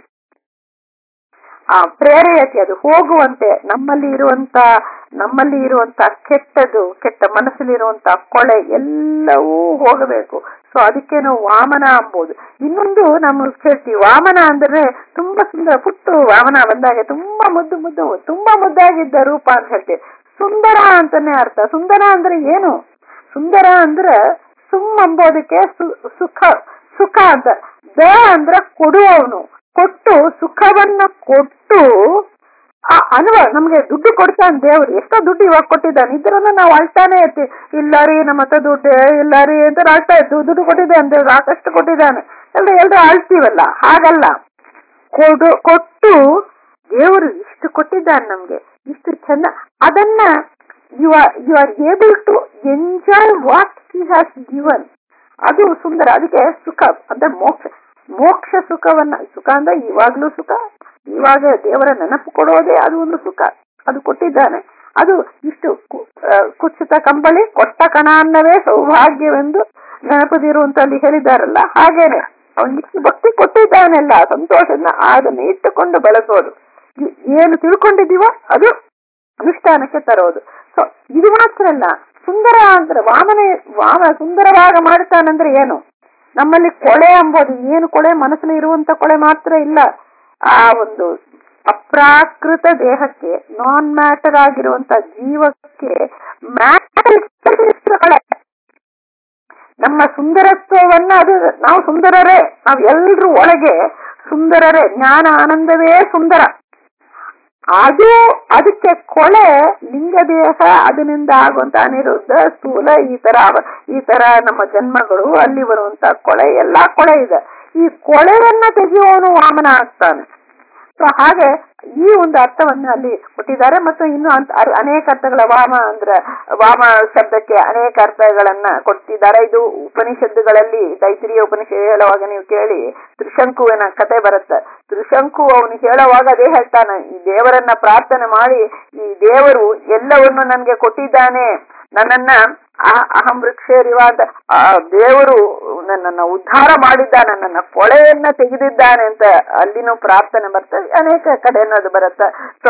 ಆ ಪ್ರೇರೆಯತಿ ಅದು ಹೋಗುವಂತೆ ನಮ್ಮಲ್ಲಿ ಇರುವಂತ ನಮ್ಮಲ್ಲಿ ಇರುವಂತ ಕೆಟ್ಟದು ಕೆಟ್ಟ ಮನಸ್ಸಲ್ಲಿರುವಂತ ಕೊಳೆ ಎಲ್ಲವೂ ಹೋಗಬೇಕು ಸೊ ಅದಕ್ಕೆ ನಾವು ವಾಮನ ಅಂಬೋದು ಇನ್ನೊಂದು ನಮ್ಮ ಕೇಳ್ತೀವಿ ವಾಮನ ಅಂದ್ರೆ ತುಂಬಾ ಸುಂದರ ಪುಟ್ಟು ವಾಮನ ಬಂದಾಗ ತುಂಬಾ ಮುದ್ದು ಮುದ್ದು ತುಂಬಾ ಮುದ್ದಾಗಿದ್ದ ರೂಪ ಅಂತ ಹೇಳ್ತೀವಿ ಸುಂದರ ಅಂತಾನೆ ಅರ್ಥ ಸುಂದರ ಅಂದ್ರೆ ಏನು ಸುಂದರ ಅಂದ್ರೆ ಸುಮ್ ಅಂಬೋದಕ್ಕೆ ಸುಖ ಸುಖ ಅಂತ ದ ಅಂದ್ರ ಕೊಡುವವನು ಕೊಟ್ಟು ಸುಖವನ್ನ ಕೊಟ್ಟು ಆ ಅನುಭವ ನಮ್ಗೆ ದುಡ್ಡು ಕೊಡ್ತಾನೆ ದೇವ್ರು ಎಷ್ಟೋ ದುಡ್ಡು ಇವಾಗ ಕೊಟ್ಟಿದ್ದಾನೆ ಇದ್ರನ್ನ ನಾವು ಅಳ್ತಾನೆ ಇರ್ತೀವಿ ಇಲ್ಲ ರೀ ನಮ್ಮ ಹತ್ರ ದುಡ್ಡು ಇಲ್ಲ ರೀ ಅಂತ ಅಳ್ತಾ ಇತ್ತು ದುಡ್ಡು ಕೊಟ್ಟಿದ್ದಾನೆ ದೇವ್ರು ಸಾಕಷ್ಟು ಕೊಟ್ಟಿದ್ದಾನೆ ಎಲ್ಲ ಎಲ್ರು ಅಳ್ತೀವಲ್ಲ ಹಾಗಲ್ಲ ಕೊಡು ಕೊಟ್ಟು ದೇವರು ಇಷ್ಟು ಕೊಟ್ಟಿದ್ದಾನೆ ನಮ್ಗೆ ಇಷ್ಟು ಚೆನ್ನ ಅದನ್ನ you are you are able to enjoy what he has given ಅದು ಸುಂದರ ಅದಕ್ಕೆ ಸುಖ ಅಂದ್ರೆ ಮೋಕ್ಷ ಮೋಕ್ಷ ಸುಖವನ್ನ ಸುಖ ಅಂದ್ರೆ ಇವಾಗ್ಲೂ ಸುಖ ಇವಾಗ ದೇವರ ನೆನಪು ಕೊಡೋದೇ ಅದು ಒಂದು ಸುಖ ಅದು ಕೊಟ್ಟಿದ್ದಾನೆ ಅದು ಇಷ್ಟು ಕು- ಆ, ಕುಚ್ಚಿತ ಕಂಬಳಿ ಕೊಟ್ಟ ಕಣ ಅನ್ನವೇ ಸೌಭಾಗ್ಯವೆಂದು ನೆನಪದಿರುವಂತ ಅಲ್ಲಿ ಹೇಳಿದಾರಲ್ಲ ಹಾಗೇನೆ ಅವನಿಗೆ ಭಕ್ತಿ ಕೊಟ್ಟಿದ್ದಾನೆಲ್ಲ ಸಂತೋಷನ ಅದನ್ನ ಇಟ್ಟುಕೊಂಡು ಬಳಸೋದು ಇ- ಏನು ತಿಳ್ಕೊಂಡಿದೀವೋ ಅದು ಅನುಷ್ಠಾನಕ್ಕೆ ತರೋದು ಸೊ ಇದು ಮಾತ್ರ ಅಲ್ಲ ಸುಂದರ ಅಂದ್ರೆ ವಾಮನ ವಾಮ ಸುಂದರವಾಗ ಮಾಡ್ತಾನಂದ್ರೆ ಏನು ನಮ್ಮಲ್ಲಿ ಕೊಳೆ ಎಂಬುದು ಏನು ಕೊಳೆ ಮನಸ್ಸಲ್ಲಿ ಇರುವಂತ ಕೊಳೆ ಮಾತ್ರ ಇಲ್ಲ ಆ ಒಂದು ಅಪ್ರಾಕೃತ ದೇಹಕ್ಕೆ ನಾನ್ ಮ್ಯಾಟರ್ ಆಗಿರುವಂತ ಜೀವಕ್ಕೆ ಮ್ಯಾಟರ್ ಕೊಳೆ ನಮ್ಮ ಸುಂದರತ್ವವನ್ನ ಅದು ನಾವು ಸುಂದರರೇ ನಾವು ಎಲ್ರೂ ಒಳಗೆ ಸುಂದರರೇ ಜ್ಞಾನ ಆನಂದವೇ ಸುಂದರ ಅದು ಅದಕ್ಕೆ ಕೊಳೆ ಲಿಂಗದೇಹ ಅದರಿಂದ ಆಗುವಂತ ಅನಿರುದ್ಧ ಸ್ಥೂಲ ಈ ತರ ಅವ- ಈ ತರ ನಮ್ಮ ಜನ್ಮಗಳು ಅಲ್ಲಿ ಬರುವಂತ ಕೊಳೆ ಎಲ್ಲಾ ಕೊಳೆ ಇದೆ ಈ ಕೊಳೆಯನ್ನ ತೆಗೆಯುವವನು ವಾಮನ ಆಗ್ತಾನೆ ಸೊ ಹಾಗೆ ಈ ಒಂದು ಅರ್ಥವನ್ನ ಅಲ್ಲಿ ಕೊಟ್ಟಿದ್ದಾರೆ ಮತ್ತು ಇನ್ನು ಅಂತ ಅರ್- ಅನೇಕ ಅರ್ಥಗಳ ವಾಮ ಅಂದ್ರೆ ವಾಮ ಶಬ್ದಕ್ಕೆ ಅನೇಕ ಅರ್ಥಗಳನ್ನ ಕೊಟ್ಟಿದ್ದಾರೆ ಇದು ಉಪನಿಷತ್ತುಗಳಲ್ಲಿ ತೈತಿರಿಯ ಉಪನಿಷತ್ ಹೇಳುವಾಗ ನೀವು ಕೇಳಿ ತ್ರಿಶಂಕುವಿನ ಕತೆ ಬರುತ್ತೆ ತ್ರಿಶಂಕು ಅವನು ಹೇಳುವಾಗ ಅದೇ ಹೇಳ್ತಾನೆ ಈ ದೇವರನ್ನ ಪ್ರಾರ್ಥನೆ ಮಾಡಿ ಈ ದೇವರು ಎಲ್ಲವನ್ನು ನನ್ಗೆ ಕೊಟ್ಟಿದ್ದಾನೆ ನನ್ನನ್ನ ಅಹ- ಅಹಂ ವೃಕ್ಷೇರಿವ ಅಂತ ಆ ದೇವರು ನನ್ನನ್ನ ಉದ್ಧಾರ ಮಾಡಿದ್ದಾನೆ ನನ್ನ ಕೊಳೆಯನ್ನ ತೆಗೆದಿದ್ದಾನೆ ಅಂತ ಅಲ್ಲಿನೂ ಪ್ರಾರ್ಥನೆ ಬರ್ತದೆ ಅನೇಕ ಕಡೆನೂ ಅದು ಬರುತ್ತೆ ಸೊ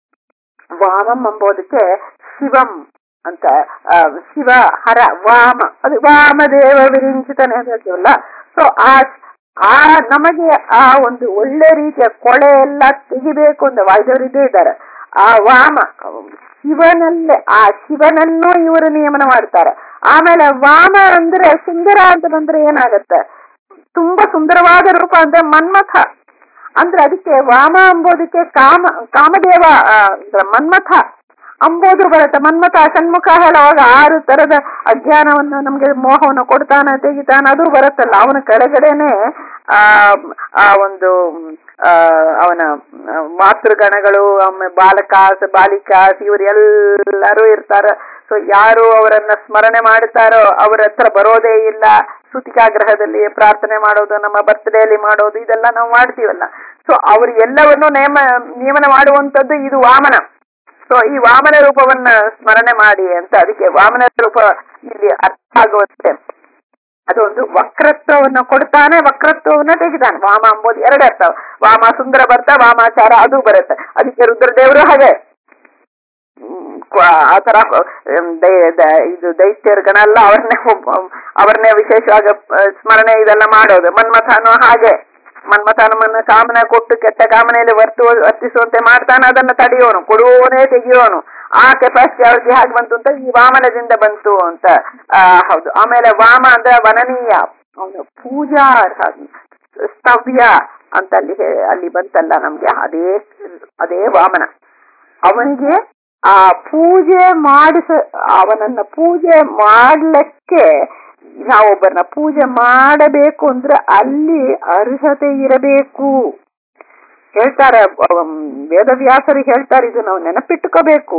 ವಾಮಂ ಎಂಬುದಕ್ಕೆ ಶಿವಂ ಅಂತ ಆ, ಶಿವ ಹರ ವಾಮ ಅದು ವಾಮದೇವ ವಿರಿಂಚಿತನೆ ಅಂತ ಹೇಳ್ತೀವಲ್ಲ ಸೊ ಆ ಆ ನಮಗೆ ಆ ಒಂದು ಒಳ್ಳೆ ರೀತಿಯ ಕೊಳೆ ಎಲ್ಲ ತೆಗಿಬೇಕು ಅಂತ ವಾಯುದೇವರಿದ್ದೇ ಇದ್ದಾರೆ ಆ ವಾಮ ಶಿವನಲ್ಲೇ ಆ ಶಿವನನ್ನು ಇವರು ನಿಯಮನ ಮಾಡ್ತಾರೆ ಆಮೇಲೆ ವಾಮ ಅಂದ್ರೆ ಸುಂದರ ಅಂತ ಬಂದ್ರೆ ಏನಾಗತ್ತೆ ತುಂಬಾ ಸುಂದರವಾದ ರೂಪ ಅಂದ್ರೆ ಮನ್ಮಥ ಅಂದ್ರೆ ಅದಕ್ಕೆ ವಾಮ ಅಂಬೋದಕ್ಕೆ ಕಾಮ ಕಾಮದೇವ ಆ, ಅಂದ್ರೆ ಮನ್ಮಥ ಅಂಬೋದು ಬರುತ್ತೆ ಮನ್ಮಥ ಷಣ್ಮುಖ ಹೇಳುವಾಗ ಆರು ತರದ ಅಜ್ಞಾನವನ್ನು ನಮ್ಗೆ ಮೋಹವನ್ನು ಕೊಡ್ತಾನ ತೆಗಿತಾನ ಅದು ಬರುತ್ತಲ್ಲ ಅವನ ಕೆಳಗಡೆನೆ ಆ ಆ ಒಂದು ಆ, ಅವನ ಆ, ಮಾತೃಗಣಗಳು ಆಮೇಲೆ ಬಾಲಕಾಸ್ ಬಾಲಿಕಾಸ್ ಇವ್ರು ಎಲ್ಲರೂ ಇರ್ತಾರ ಸೊ ಯಾರು ಅವರನ್ನ ಸ್ಮರಣೆ ಮಾಡ್ತಾರೋ ಅವ್ರ ಹತ್ರ ಬರೋದೇ ಇಲ್ಲ ಸೂತಿಕಾಗ್ರಹದಲ್ಲಿ ಪ್ರಾರ್ಥನೆ ಮಾಡೋದು ನಮ್ಮ ಬರ್ತ್ಡೇಲಿ ಮಾಡೋದು ಇದೆಲ್ಲ ನಾವು ಮಾಡ್ತೀವಲ್ಲ ಸೊ ಅವ್ರು ಎಲ್ಲವನ್ನು ನೇಮ ನಿಯಮನ ಮಾಡುವಂತದ್ದು ಇದು ವಾಮನ ಸೊ ಈ ವಾಮನ ರೂಪವನ್ನ ಸ್ಮರಣೆ ಮಾಡಿ ಅಂತ ಅದಕ್ಕೆ ವಾಮನ ರೂಪ ಇಲ್ಲಿ ಅರ್ಥ ಆಗುವಂತೆ ಅದೊಂದು ವಕ್ರತ್ವವನ್ನು ಕೊಡ್ತಾನೆ ವಕ್ರತ್ವವನ್ನ ತೆಗಿತಾನೆ ವಾಮ ಅಂಬೋದು ಎರಡು ಅರ್ಥ ವಾಮ ಸುಂದರ ಬರ್ತ ವಾಮಾಚಾರ ಅದು ಬರುತ್ತೆ ಅದಕ್ಕೆ ರುದ್ರದೇವರು ಹಾಗೆ ಹ್ಮ್, ಕ್ವ- ಆ ತರ ಹ್ಮ್, ದೈ- ದ- ಇದು ದೈತ್ಯರ ಗಣ ಎಲ್ಲ ಅವ್ರನ್ನೇ ಒಬ್ಬ- ಅವ್ರನ್ನೇ ವಿಶೇಷವಾಗಿ ಆ, ಸ್ಮರಣೆ ಇದೆಲ್ಲ ಮಾಡೋದು ಮನ್ಮಥನು ಹಾಗೆ ಮನ್ಮಥನಮನ್ನ ಕಾಮನೆ ಕೊಟ್ಟು ಕೆಟ್ಟ ಕಾಮನೆಯಲ್ಲಿ ವರ್ತು ವರ್ತಿಸುವಂತೆ ಮಾಡ್ತಾನೆ ಅದನ್ನ ತಡೆಯೋನು ಕೊಡುವವನೇ ತೆಗೆಯೋನು ಆ ಕೆಪಾಸಿಟಿ ಅವ್ರಿಗೆ ಹೇಗೆ ಬಂತು ಅಂತ ಈ ವಾಮನದಿಂದ ಬಂತು ಅಂತ ಆ, ಹೌದು ಆಮೇಲೆ ವಾಮ ಅಂದ್ರೆ ವನನೀಯ ಅವನು ಪೂಜಾ ಸ್ತವ್ಯ ಅಂತ ಅಲ್ಲಿ ಹೇ- ಅಲ್ಲಿ ಬಂತಲ್ಲ ನಮ್ಗೆ ಅದೇ ಅದೇ ವಾಮನ ಅವನಿಗೆ ಆ ಪೂಜೆ ಮಾಡಿಸ ಅವನನ್ನ ಪೂಜೆ ಮಾಡ್ಲಿಕ್ಕೆ ನಾವೊಬ್ಬರನ್ನ ಪೂಜೆ ಮಾಡಬೇಕು ಅಂದ್ರೆ ಅಲ್ಲಿ ಅರ್ಹತೆ ಇರಬೇಕು ಹೇಳ್ತಾರೆ ಅಮ್, ವೇದವ್ಯಾಸರು ಹೇಳ್ತಾರೆ ಇದು ನಾವು ನೆನಪಿಟ್ಟುಕೋಬೇಕು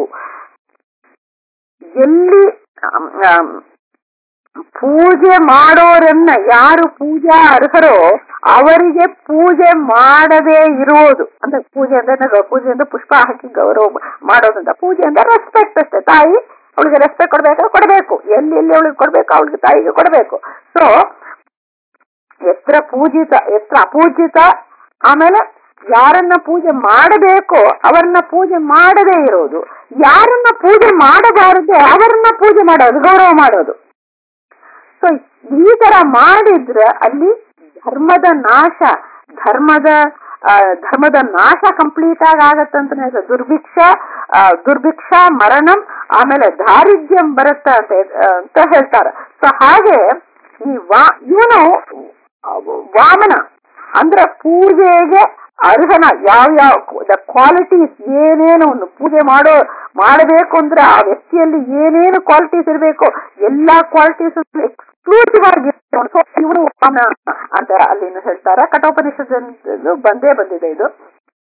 ಎಲ್ಲಿ ಅಮ್, ಅಮ್, ಪೂಜೆ ಮಾಡೋರನ್ನ ಯಾರು ಪೂಜಾ ಅರ್ಹರೋ ಅವರಿಗೆ ಪೂಜೆ ಮಾಡದೇ ಇರುವುದು ಅಂದ್ರೆ ಪೂಜೆ ಅಂದ್ರೆ ನಾವು ಪೂಜೆ ಅಂದ್ರೆ ಪುಷ್ಪ ಹಾಕಿ ಗೌರವ ಮಾಡೋದಂತ ಪೂಜೆ ಅಂದ್ರೆ ರೆಸ್ಪೆಕ್ಟ್ ಅಷ್ಟೇ ತಾಯಿ ಅವಳಿಗೆ ರೆಸ್ಪೆಕ್ಟ್ ಕೊಡ್ಬೇಕು ಕೊಡಬೇಕು ಎಲ್ಲಿ ಎಲ್ಲಿ ಅವಳಿಗೆ ಕೊಡ್ಬೇಕು ಅವಳಿಗೆ ತಾಯಿಗೆ ಕೊಡಬೇಕು ಸೊ ಎತ್ರ ಪೂಜಿತ ಎತ್ರ ಅಪೂಜಿತ ಆಮೇಲೆ ಯಾರನ್ನ ಪೂಜೆ ಮಾಡಬೇಕೋ ಅವರನ್ನ ಪೂಜೆ ಮಾಡದೇ ಇರೋದು ಯಾರನ್ನ ಪೂಜೆ ಮಾಡಬಾರದೆ ಅವರನ್ನ ಪೂಜೆ ಮಾಡೋದು ಗೌರವ ಮಾಡೋದು ಸೊ ಈ ತರ ಮಾಡಿದ್ರೆ ಅಲ್ಲಿ ಧರ್ಮದ ನಾಶ ಧರ್ಮದ ಆ, ಧರ್ಮದ ನಾಶ ಕಂಪ್ಲೀಟ್ ಆಗಿ ಆಗತ್ತಂತ ಹೇಳ್ತಾರೆ ದುರ್ಭಿಕ್ಷ ಆ, ದುರ್ಭಿಕ್ಷ ಮರಣಂ ಆಮೇಲೆ ದಾರಿದ್ರ್ಯಂ ಬರುತ್ತೆ ಅಂತ ಆ, ಅಂತ ಹೇಳ್ತಾರೆ ಸೊ ಹಾಗೆ ಈ ವಾ ಇವನು ವಾಮನ ಅಂದ್ರೆ ಪೂಜೆಗೆ ಅರ್ಹನ ಯಾವ ಯಾವ ದ ಕ್ವಾಲಿಟೀಸ್ ಏನೇನು ಒಂದು ಪೂಜೆ ಮಾಡೋ ಮಾಡಬೇಕು ಅಂದ್ರೆ ಆ ವ್ಯಕ್ತಿಯಲ್ಲಿ ಏನೇನು ಕ್ವಾಲಿಟೀಸ್ ಇರಬೇಕು ಎಲ್ಲಾ ಕ್ವಾಲಿಟೀಸ್ ಎಕ್ಸ್ಕ್ಲೂಸಿವ್ ಆಗಿ ಸೊ ಇವನು ವಾಮನ ಅಂತ ಅಲ್ಲಿ ಹೇಳ್ತಾರ ಕಠೋಪನಿಷತ್ ಬಂದೇ ಬಂದಿದೆ ಇದು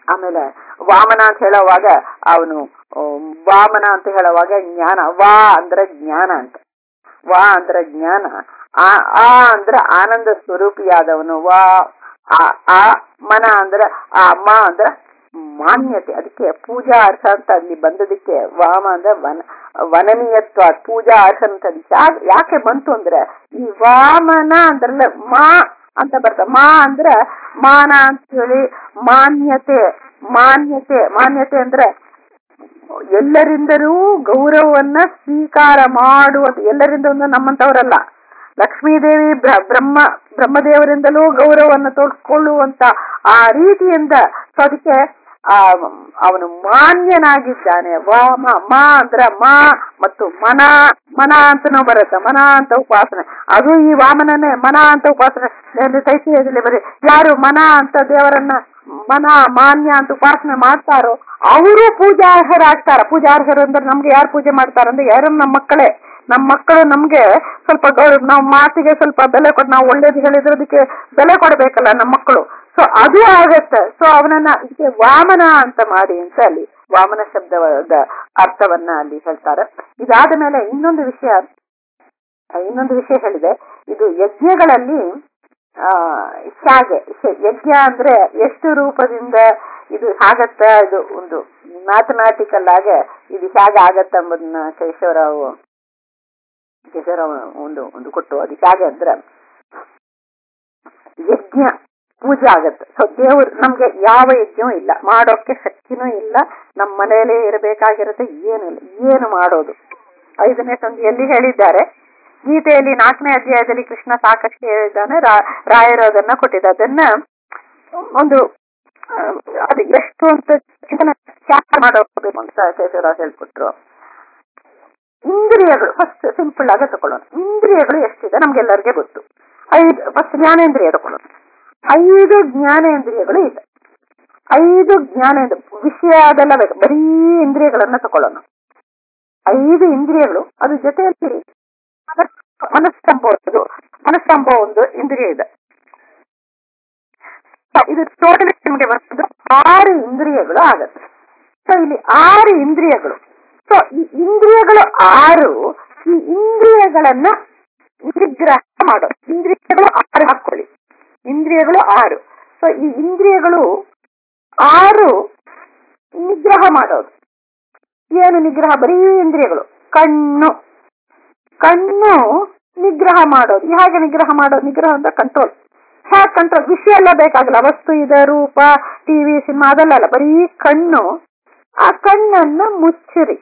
ಆಮೇಲೆ ವಾಮನ ಅಂತ ಹೇಳುವಾಗ ಅವನು ವಾಮನ ಅಂತ ಹೇಳುವಾಗ ಜ್ಞಾನ ವಾ ಅಂದ್ರೆ ಜ್ಞಾನ ಅಂತ ವಾ ಅಂದ್ರೆ ಜ್ಞಾನ ಆ ಆ ಅಂದ್ರೆ ಆನಂದ ಸ್ವರೂಪಿಯಾದವನು ವಾ ಆ ಆ ಮನ ಅಂದ್ರೆ ಆ ಮ ಅಂದ್ರೆ ಮಾನ್ಯತೆ ಅದಕ್ಕೆ ಪೂಜಾ ಅರ್ಥ ಅಂತ ಅಲ್ಲಿ ಬಂದದಕ್ಕೆ ವಾಮ ಅಂದ್ರೆ ವನ ವನನೀಯತ್ವ ಪೂಜಾ ಅರ್ಥ ಅಂತ ಅದಕ್ಕೆ ಯಾ- ಯಾಕೆ ಬಂತು ಅಂದ್ರೆ ಈ ವಾಮನ ಅಂದ್ರಲ್ಲ ಮಾ ಅಂತ ಬರ್ತ ಮಾ ಅಂದ್ರ ಮಾನ ಅಂತ ಹೇಳಿ ಮಾನ್ಯತೆ ಮಾನ್ಯತೆ ಮಾನ್ಯತೆ ಅಂದ್ರೆ ಎಲ್ಲರಿಂದಲೂ ಗೌರವವನ್ನ ಸ್ವೀಕಾರ ಮಾಡುವುದು ಎಲ್ಲರಿಂದ ಒಂದು ನಮ್ಮಂತವರಲ್ಲ ಲಕ್ಷ್ಮೀದೇವಿ ಬ್ರ- ಬ್ರಹ್ಮ ಬ್ರಹ್ಮದೇವರಿಂದಲೂ ಗೌರವವನ್ನು ತೋಡ್ಕೊಳ್ಳುವಂತ ಆ ರೀತಿಯಿಂದ ಸೊ ಅದಕ್ಕೆ ಆ ಅವನು ಮಾನ್ಯನಾಗಿದ್ದಾನೆ ವಾಮ ಮಾ ಅಂದ್ರ ಮಾ ಮತ್ತು ಮನ ಮನ ಅಂತನೂ ಬರುತ್ತೆ ಮನ ಅಂತ ಉಪಾಸನೆ ಅದು ಈ ವಾಮನನೇ ಮನ ಅಂತ ಉಪಾಸನೆ ಇಲ್ಲಿ ತೈತಿಯದಲ್ಲಿ ಬರೀ ಯಾರು ಮನ ಅಂತ ದೇವರನ್ನ ಮನ ಮಾನ್ಯ ಅಂತ ಉಪಾಸನೆ ಮಾಡ್ತಾರೋ ಅವರು ಪೂಜಾರ್ಹರಾಗ್ತಾರ ಪೂಜಾರ್ಹರು ಅಂದ್ರೆ ನಮ್ಗೆ ಯಾರು ಪೂಜೆ ಮಾಡ್ತಾರಂದ್ರೆ ಯಾರು ನಮ್ಮ ಮಕ್ಕಳೇ ನಮ್ಮ ಮಕ್ಕಳು ನಮ್ಗೆ ಸ್ವಲ್ಪ ಗೌರವ ನಾವು ಮಾತಿಗೆ ಸ್ವಲ್ಪ ಬೆಲೆ ಕೊಟ್ಟು ನಾವು ಒಳ್ಳೇದು ಹೇಳಿದ್ರೆ ಅದಕ್ಕೆ ಬೆಲೆ ಕೊಡ್ಬೇಕಲ್ಲ ನಮ್ಮ ಮಕ್ಕಳು ಸೊ ಅದು ಆಗತ್ತೆ ಸೊ ಅವನನ್ನ ಇದಕ್ಕೆ ವಾಮನ ಅಂತ ಮಾಡಿ ಅಂತ ಅಲ್ಲಿ ವಾಮನ ಶಬ್ದದ ಅರ್ಥವನ್ನ ಅಲ್ಲಿ ಹೇಳ್ತಾರೆ ಇದಾದ ಮೇಲೆ ಇನ್ನೊಂದು ವಿಷಯ ಇನ್ನೊಂದು ವಿಷಯ ಹೇಳಿದೆ ಇದು ಯಜ್ಞಗಳಲ್ಲಿ ಆ ಹೇಗೆ ಹೆ- ಯಜ್ಞ ಅಂದ್ರೆ ಎಷ್ಟು ರೂಪದಿಂದ ಇದು ಆಗತ್ತ ಇದು ಒಂದು ಮ್ಯಾಥಮ್ಯಾಟಿಕಲ್ ಆಗಿ ಇದು ಹೇಗೆ ಆಗತ್ತ ಎಂಬುದನ್ನ ಕೇಶವರಾವ್ ಕೇಶವರಾವ್ ಒಂದು ಒಂದು ಕೊಟ್ಟು ಅದು ಹೇಗೆ ಅಂದ್ರೆ ಯಜ್ಞ ಪೂಜೆ ಆಗತ್ತೆ ಸೊ ದೇವ್ರು ನಮ್ಗೆ ಯಾವ ಯಜ್ಞವೂ ಇಲ್ಲ ಮಾಡೋಕೆ ಶಕ್ತಿನೂ ಇಲ್ಲ ನಮ್ಮ ಮನೆಯಲ್ಲೇ ಇರಬೇಕಾಗಿರುತ್ತೆ ಏನಿಲ್ಲ ಏನು ಮಾಡೋದು ಐದನೇ ಸಂಧಿಯಲ್ಲಿ ಹೇಳಿದ್ದಾರೆ ಗೀತೆಯಲ್ಲಿ ನಾಲ್ಕನೇ ಅಧ್ಯಾಯದಲ್ಲಿ ಕೃಷ್ಣ ಸಾಕಷ್ಟು ಹೇಳಿದ್ದಾನೆ ರಾ- ರಾಯರು ಅದನ್ನ ಕೊಟ್ಟಿದ್ದ ಅದನ್ನ ಒಂದು ಆ, ಅದು ಎಷ್ಟು ಅಂತ ಚಿಂತನೆ ತ್ಯಾಗ ಮಾಡೋಬೇಕು ಅಂತ ಕೇಶವರಾವ್ ಹೇಳ್ಕೊಟ್ರು ಇಂದ್ರಿಯಗಳು ಫಸ್ಟ್ ಸಿಂಪಲ್ ಆಗಿ ತಕೊಳ್ಳೋಣ ಇಂದ್ರಿಯಗಳು ಎಷ್ಟಿದೆ ನಮ್ಗೆಲ್ಲರಿಗೆ ಗೊತ್ತು ಐದು ಫಸ್ಟ್ ಜ್ಞಾನೇಂದ್ರಿಯ ತಕೊಳ್ಳೋಣ ಐದು ಜ್ಞಾನೇಂದ್ರಿಯಗಳು ಇದೆ ಐದು ಜ್ಞಾನೇಂದ್ರ ವಿಷಯ ಅದೆಲ್ಲ ಬೇಕು ಬರೀ ಇಂದ್ರಿಯಗಳನ್ನ ತಕೊಳ್ಳೋಣ ಐದು ಇಂದ್ರಿಯಗಳು ಅದ್ರ ಜೊತೆಯಲ್ಲಿ ಮನಸ್ಸಂಭ ಒಂದು ಮನಸ್ಸಂಭ ಒಂದು ಇಂದ್ರಿಯ ಇದೆ ಇದು ಟೋಟಲಿ ನಿಮಗೆ ಬರ್ತದೆ ಆರು ಇಂದ್ರಿಯಗಳು ಆಗತ್ತೆ ಸೊ ಇಲ್ಲಿ ಆರು ಇಂದ್ರಿಯಗಳು ಸೊ ಈ ಇಂದ್ರಿಯಗಳು ಆರು ಈ ಇಂದ್ರಿಯಗಳನ್ನ ನಿಗ್ರಹ ಮಾಡೋದು ಇಂದ್ರಿಯಗಳು ಆರು ಹಾಕೊಳ್ಳಿ ಇಂದ್ರಿಯಗಳು ಆರು ಸೊ ಈ ಇಂದ್ರಿಯಗಳು ಆರು ನಿಗ್ರಹ ಮಾಡೋದು ಏನು ನಿಗ್ರಹ ಬರೀ ಇಂದ್ರಿಯಗಳು ಕಣ್ಣು ಕಣ್ಣು ನಿಗ್ರಹ ಮಾಡೋದು ಹೇಗೆ ನಿಗ್ರಹ ಮಾಡೋದು ನಿಗ್ರಹ ಅಂತ ಕಂಟ್ರೋಲ್ ಹೇಗೆ ಕಂಟ್ರೋಲ್ ವಿಷಯ ಎಲ್ಲ ಬೇಕಾಗಿಲ್ಲ ವಸ್ತು ಇದೆ ರೂಪ ಟಿವಿ ಸಿನಿಮಾ ಅದೆಲ್ಲ ಅಲ್ಲ ಬರೀ ಕಣ್ಣು ಆ ಕಣ್ಣನ್ನ ಮುಚ್ಚಿರಿ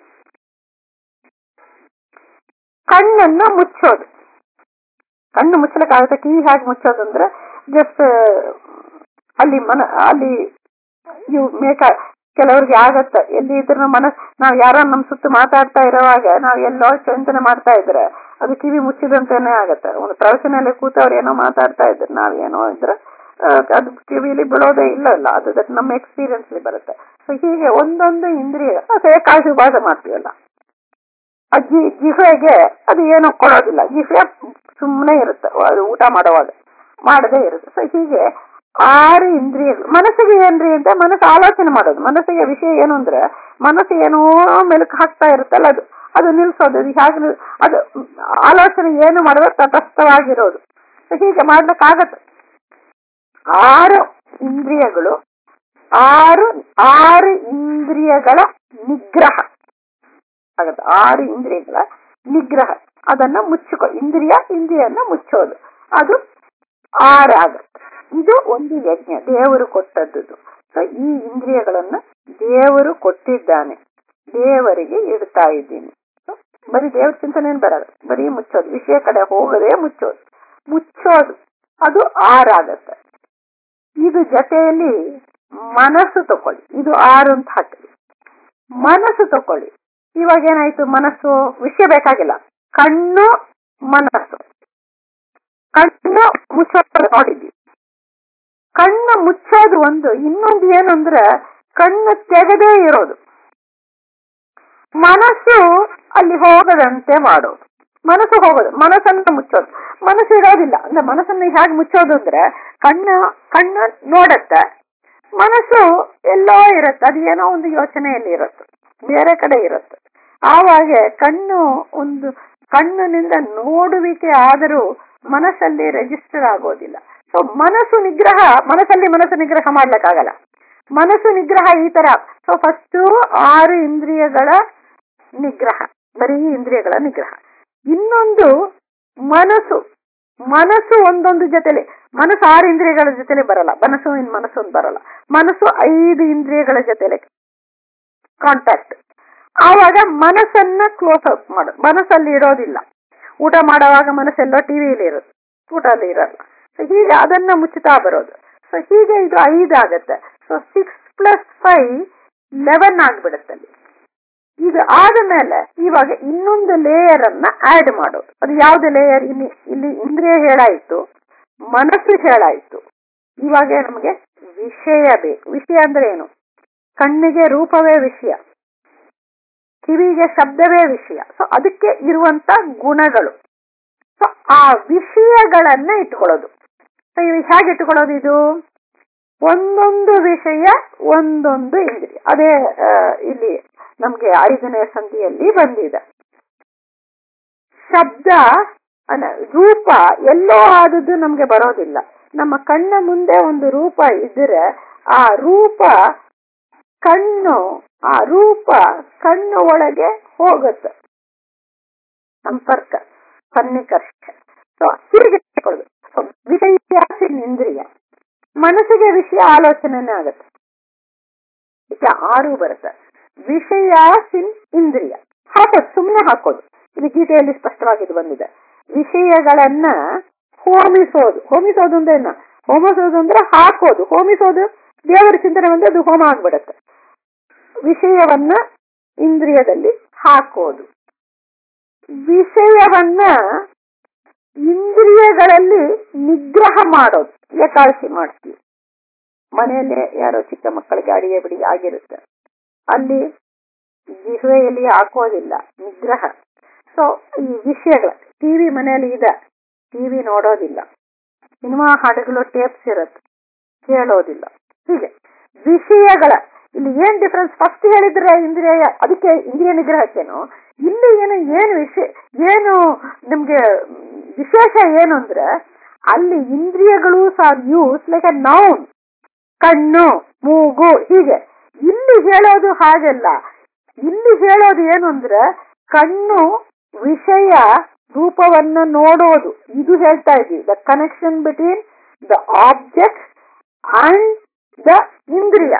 ಕಣ್ಣನ್ನ ಮುಚ್ಚೋದು ಕಣ್ಣು ಮುಚ್ಚಲಿಕ್ಕಾಗುತ್ತೆ ಕಿವಿ ಹೇಗೆ ಮುಚ್ಚೋದು ಅಂದ್ರೆ ಜಸ್ಟ್ ಅಲ್ಲಿ ಮನ ಅಲ್ಲಿ ಇವು ಮೇಕ ಕೆಲವ್ರಿಗೆ ಆಗತ್ತ ಎಲ್ಲಿ ಇದ್ರ ಮನಸ್ ನಾವ್ ಯಾರೋ ನಮ್ ಸುತ್ತ ಮಾತಾಡ್ತಾ ಇರೋವಾಗ ನಾವ್ ಎಲ್ಲೋ ಚಿಂತನೆ ಮಾಡ್ತಾ ಇದ್ರೆ ಅದು ಕಿವಿ ಮುಚ್ಚಿದಂತೆನೆ ಆಗತ್ತೆ ಒಂದು ಪ್ರವಚನಲ್ಲಿ ಕೂತವ್ರು ಏನೋ ಮಾತಾಡ್ತಾ ಇದ್ರೆ ನಾವ್ ಏನೋ ಇದ್ರೆ ಆ, ಅದು ಕಿವಿಲಿ ಬಿಡೋದೇ ಇಲ್ಲ ಇಲ್ಲ ಅದು that ನಮ್ಮ ಎಕ್ಸ್ಪೀರಿಯನ್ಸ್ ಬರುತ್ತೆ ಸೊ ಹೀಗೆ ಒಂದೊಂದು ಇಂದ್ರಿಯ ಅದೇ ಕಾಶಿ ಉಪವಾಸ ಮಾಡ್ತೀವಲ್ಲ ಆ ಜಿ ಜಿಹ್ವೆಗೆ ಅದು ಏನೋ ಕೊಡೋದಿಲ್ಲ ಜಿಹ್ವೆ ಸುಮ್ಮನೆ ಇರುತ್ತೆ ಅದು ಊಟ ಮಾಡುವಾಗ ಮಾಡದೇ ಇರುತ್ತೆ ಸೊ ಹೀಗೆ ಆರು ಇಂದ್ರಿಯಗಳು ಮನಸ್ಸಿಗೆ ಏನ್ರಿ ಅಂತ ಮನಸ್ಸು ಆಲೋಚನೆ ಮಾಡೋದು ಮನಸ್ಸಿಗೆ ವಿಷಯ ಏನು ಅಂದ್ರೆ ಮನಸ್ಸು ಏನೋ ಮೆಲುಕು ಹಾಕ್ತಾ ಇರುತ್ತಲ್ಲ ಅದು ಅದು ನಿಲ್ಸೋದು ಅದು ಹೇಗೆ ನಿಲ್- ಅದು ಆಲೋಚನೆ ಏನು ಮಾಡೋದು ತಟಸ್ಥವಾಗಿರೋದು ಸೊ ಹೀಗೆ ಮಾಡ್ಲಿಕ್ಕಾಗತ್ತೆ ಆರು ಇಂದ್ರಿಯಗಳು ಆರು ಆರು ಇಂದ್ರಿಯಗಳ ನಿಗ್ರಹ ಆಗತ್ತೆ ಆರು ಇಂದ್ರಿಯಗಳ ನಿಗ್ರಹ ಅದನ್ನ ಮುಚ್ಚಿಕೊ ಇಂದ್ರಿಯ ಇಂದ್ರಿಯನ್ನ ಮುಚ್ಚೋದು ಅದು ಆರು ಆಗತ್ತೆ ಇದು ಒಂದು ಯಜ್ಞ ದೇವರು ಕೊಟ್ಟದ್ದು ಸೊ ಈ ಇಂದ್ರಿಯಗಳನ್ನ ದೇವರು ಕೊಟ್ಟಿದ್ದಾನೆ ದೇವರಿಗೆ ಇಡ್ತಾ ಇದ್ದೀನಿ So, ಬರೀ ದೇವ್ರ ಚಿಂತನೆ ಬರಲ್ಲ ಬರೀ ಮುಚ್ಚೋದು ವಿಷಯ ಕಡೆ ಹೋಗದೆ ಮುಚ್ಚೋದು ಮುಚ್ಚೋದು ಅದು ಆರಾಗತ್ತೆ ಇದು ಜೊತೆಯಲ್ಲಿ ಮನಸ್ಸು ತಕೊಳ್ಳಿ ಇದು ಆರು ಅಂತ ಹಾಕಿ ಮನಸ್ಸು ತಕೊಳ್ಳಿ ಇವಾಗ ಏನಾಯ್ತು ಮನಸ್ಸು ವಿಷಯ ಬೇಕಾಗಿಲ್ಲ ಕಣ್ಣು ಮನಸ್ಸು ಕಣ್ಣು ಮುಚ್ಚೋದು ನೋಡಿದ್ವಿ ಕಣ್ಣು ಮುಚ್ಚೋದು ಒಂದು ಇನ್ನೊಂದು ಏನು ಅಂದ್ರೆ ಕಣ್ಣು ತೆಗೆದೇ ಇರೋದು ಮನಸ್ಸು ಅಲ್ಲಿ ಹೋಗದಂತೆ ಮಾಡೋದು ಮನಸ್ಸು ಹೋಗೋದು ಮನಸ್ಸನ್ನ ಮುಚ್ಚೋದು ಮನಸ್ಸು ಇರೋದಿಲ್ಲ ಅಂದ್ರೆ ಮನಸ್ಸನ್ನ ಹೇಗೆ ಮುಚ್ಚೋದು ಅಂದ್ರೆ ಕಣ್ಣು ಕಣ್ಣು ನೋಡತ್ತೆ ಮನಸ್ಸು ಎಲ್ಲೋ ಇರುತ್ತೆ ಅದು ಏನೋ ಒಂದು ಯೋಚನೆಯಲ್ಲಿ ಇರುತ್ತೆ ಬೇರೆ ಕಡೆ ಇರುತ್ತೆ ಆವಾಗ ಕಣ್ಣು ಒಂದು ಕಣ್ಣಿನಿಂದ ನೋಡುವಿಕೆ ಆದರೂ ಮನಸ್ಸಲ್ಲಿ ರಿಜಿಸ್ಟರ್ ಆಗೋದಿಲ್ಲ ಸೊ ಮನಸ್ಸು ನಿಗ್ರಹ ಮನಸ್ಸಲ್ಲಿ ಮನಸ್ಸು ನಿಗ್ರಹ ಮಾಡ್ಲಿಕ್ಕಾಗಲ್ಲ ಮನಸ್ಸು ನಿಗ್ರಹ ಈ ತರ ಸೊ ಫಸ್ಟ್ ಆರು ಇಂದ್ರಿಯಗಳ ನಿಗ್ರಹ ಬರೀ ಇಂದ್ರಿಯಗಳ ನಿಗ್ರಹ ಇನ್ನೊಂದು ಮನಸ್ಸು ಮನಸ್ಸು ಒಂದೊಂದು ಜೊತೆಲಿ ಮನಸ್ಸು ಆರು ಇಂದ್ರಿಯಗಳ ಜೊತೆಲಿ ಬರಲ್ಲ ಮನಸ್ಸು ಇನ್ ಮನಸ್ಸು ಒಂದು ಬರಲ್ಲ ಮನಸ್ಸು ಐದು ಇಂದ್ರಿಯಗಳ ಜೊತೆಲೆ ಕಾಂಟ್ಯಾಕ್ಟ್ ಆವಾಗ ಮನಸ್ಸನ್ನ ಕ್ಲೋಸ್ ಔಟ್ ಮಾಡು ಮನಸ್ಸಲ್ಲಿ ಇರೋದಿಲ್ಲ ಊಟ ಮಾಡುವಾಗ ಮನಸ್ಸೆಲ್ಲೋ ಟಿವಿಯಲ್ಲಿ ಇರುತ್ತೆ ಊಟ ಅಲ್ಲಿ ಇರಲ್ಲ ಸೊ ಹೀಗೆ ಅದನ್ನ ಮುಚ್ಚುತ್ತಾ ಬರೋದು ಸೊ ಹೀಗೆ ಇದು ಐದು ಆಗತ್ತೆ so six plus five eleven ಆಗ್ಬಿಡುತ್ತೆ ಅಲ್ಲಿ ಇದು ಆದ ಮೇಲೆ ಇವಾಗ ಇನ್ನೊಂದು ಲೇಯರ್ ಅನ್ನ ಆಡ್ ಮಾಡೋದು ಅದು ಯಾವ್ದು ಲೇಯರ್ ಇಲ್ಲಿ ಇಲ್ಲಿ ಇಂದ್ರಿಯ ಹೇಳಾಯ್ತು ಮನಸ್ಸು ಹೇಳಾಯ್ತು ಇವಾಗ ನಮಗೆ ವಿಷಯ ಬೇಕು ವಿಷಯ ಅಂದ್ರೆ ಏನು ಕಣ್ಣಿಗೆ ರೂಪವೇ ವಿಷಯ ಕಿವಿಗೆ ಶಬ್ದವೇ ವಿಷಯ ಸೊ ಅದಕ್ಕೆ ಇರುವಂತ ಗುಣಗಳು ಸೊ ಆ ವಿಷಯಗಳನ್ನ ಇಟ್ಕೊಳ್ಳೋದು ಸೊ ಇವು ಹೇಗೆ ಇಟ್ಕೊಳ್ಳೋದು ಇದು ಒಂದೊಂದು ವಿಷಯ ಒಂದೊಂದು ಇಂದ್ರಿಯ ಅದೇ ಆ, ಇಲ್ಲಿ ನಮ್ಗೆ ಐದನೇ ಸಂಧಿಯಲ್ಲಿ ಬಂದಿದೆ ಶಬ್ದ ಅಲ್ಲ ರೂಪ ಎಲ್ಲೋ ಆದದ್ದು ನಮ್ಗೆ ಬರೋದಿಲ್ಲ ನಮ್ಮ ಕಣ್ಣ ಮುಂದೆ ಒಂದು ರೂಪ ಇದ್ರೆ ಆ ರೂಪ ಕಣ್ಣು ಆ ರೂಪ ಕಣ್ಣು ಒಳಗೆ ಹೋಗುತ್ತೆ ಸಂಪರ್ಕ ಸನ್ನಿಕರ್ಷ ಸೊ ಹೀಗೆ ಇಟ್ಕೊಳ್ಳೋದು. So, ವಿಷಯಾಸಿನ್ ಇಂದ್ರಿಯ ಮನಸ್ಸಿಗೆ ವಿಷಯ ಆಲೋಚನೆನೇ ಆಗುತ್ತೆ ಇದಕ್ಕೆ ಆರು ಬರುತ್ತೆ ವಿಷಯಾಸಿನ್ ಇಂದ್ರಿಯ ಹಾಕೋದು ಸುಮ್ಮನೆ ಹಾಕೋದು ಇದು ಗೀತೆಯಲ್ಲಿ ಸ್ಪಷ್ಟವಾಗಿ ಬಂದಿದೆ ವಿಷಯಗಳನ್ನ ಹೋಮಿಸೋದು ಹೋಮಿಸೋದು ಅಂದ್ರೆ ಏನು ಹೋಮಿಸೋದು ಅಂದ್ರೆ ಹಾಕೋದು ಹೋಮಿಸೋದು ದೇವರ ಚಿಂತನೆ ಬಂದ್ರೆ ಅದು ಹೋಮ ಆಗ್ಬಿಡುತ್ತೆ ವಿಷಯವನ್ನ ಇಂದ್ರಿಯದಲ್ಲಿ ಹಾಕೋದು ವಿಷಯವನ್ನ ಇಂದ್ರಿಯಗಳಲ್ಲಿ ನಿಗ್ರಹ ಮಾಡೋದು ಏಕಾದಶಿ ಮಾಡ್ತೀವಿ ಮನೆಯಲ್ಲೇ ಯಾರೋ ಚಿಕ್ಕ ಮಕ್ಕಳಿಗೆ ಅಡಿಗೆ ಬಿಡಿ ಆಗಿರುತ್ತೆ ಅಲ್ಲಿ ಜಿಹ್ವೆಯಲ್ಲಿ ಹಾಕೋದಿಲ್ಲ ನಿಗ್ರಹ ಸೊ ಈ ವಿಷಯಗಳ ಟಿವಿ ಮನೆಯಲ್ಲಿ ಇದೆ ಟಿವಿ ನೋಡೋದಿಲ್ಲ ಸಿನಿಮಾ ಹಾಡುಗಳು ಟೇಪ್ಸ್ ಇರುತ್ತೆ ಕೇಳೋದಿಲ್ಲ ಹೀಗೆ ವಿಷಯಗಳ ಇಲ್ಲಿ ಏನ್ ಡಿಫ್ರೆನ್ಸ್ ಫಸ್ಟ್ ಹೇಳಿದ್ರೆ ಇಂದ್ರಿಯ ಅದಕ್ಕೆ ಇಂದ್ರಿಯ ನಿಗ್ರಹಕ್ಕೇನು ಇಲ್ಲಿ ಏನು ಏನು ವಿಷಯ ಏನು ನಿಮ್ಗೆ ವಿಶೇಷ ಏನು ಅಂದ್ರೆ ಅಲ್ಲಿ ಇಂದ್ರಿಯಗಳು sir use like a noun ಕಣ್ಣು ಮೂಗು ಹೀಗೆ ಇಲ್ಲಿ ಹೇಳೋದು ಹಾಗೆಲ್ಲ ಇಲ್ಲಿ ಹೇಳೋದು ಏನು ಅಂದ್ರೆ ಕಣ್ಣು ವಿಷಯ ರೂಪವನ್ನ ನೋಡೋದು ಇದು ಹೇಳ್ತಾ ಇದ್ವಿ the connection between the object and the ಇಂದ್ರಿಯ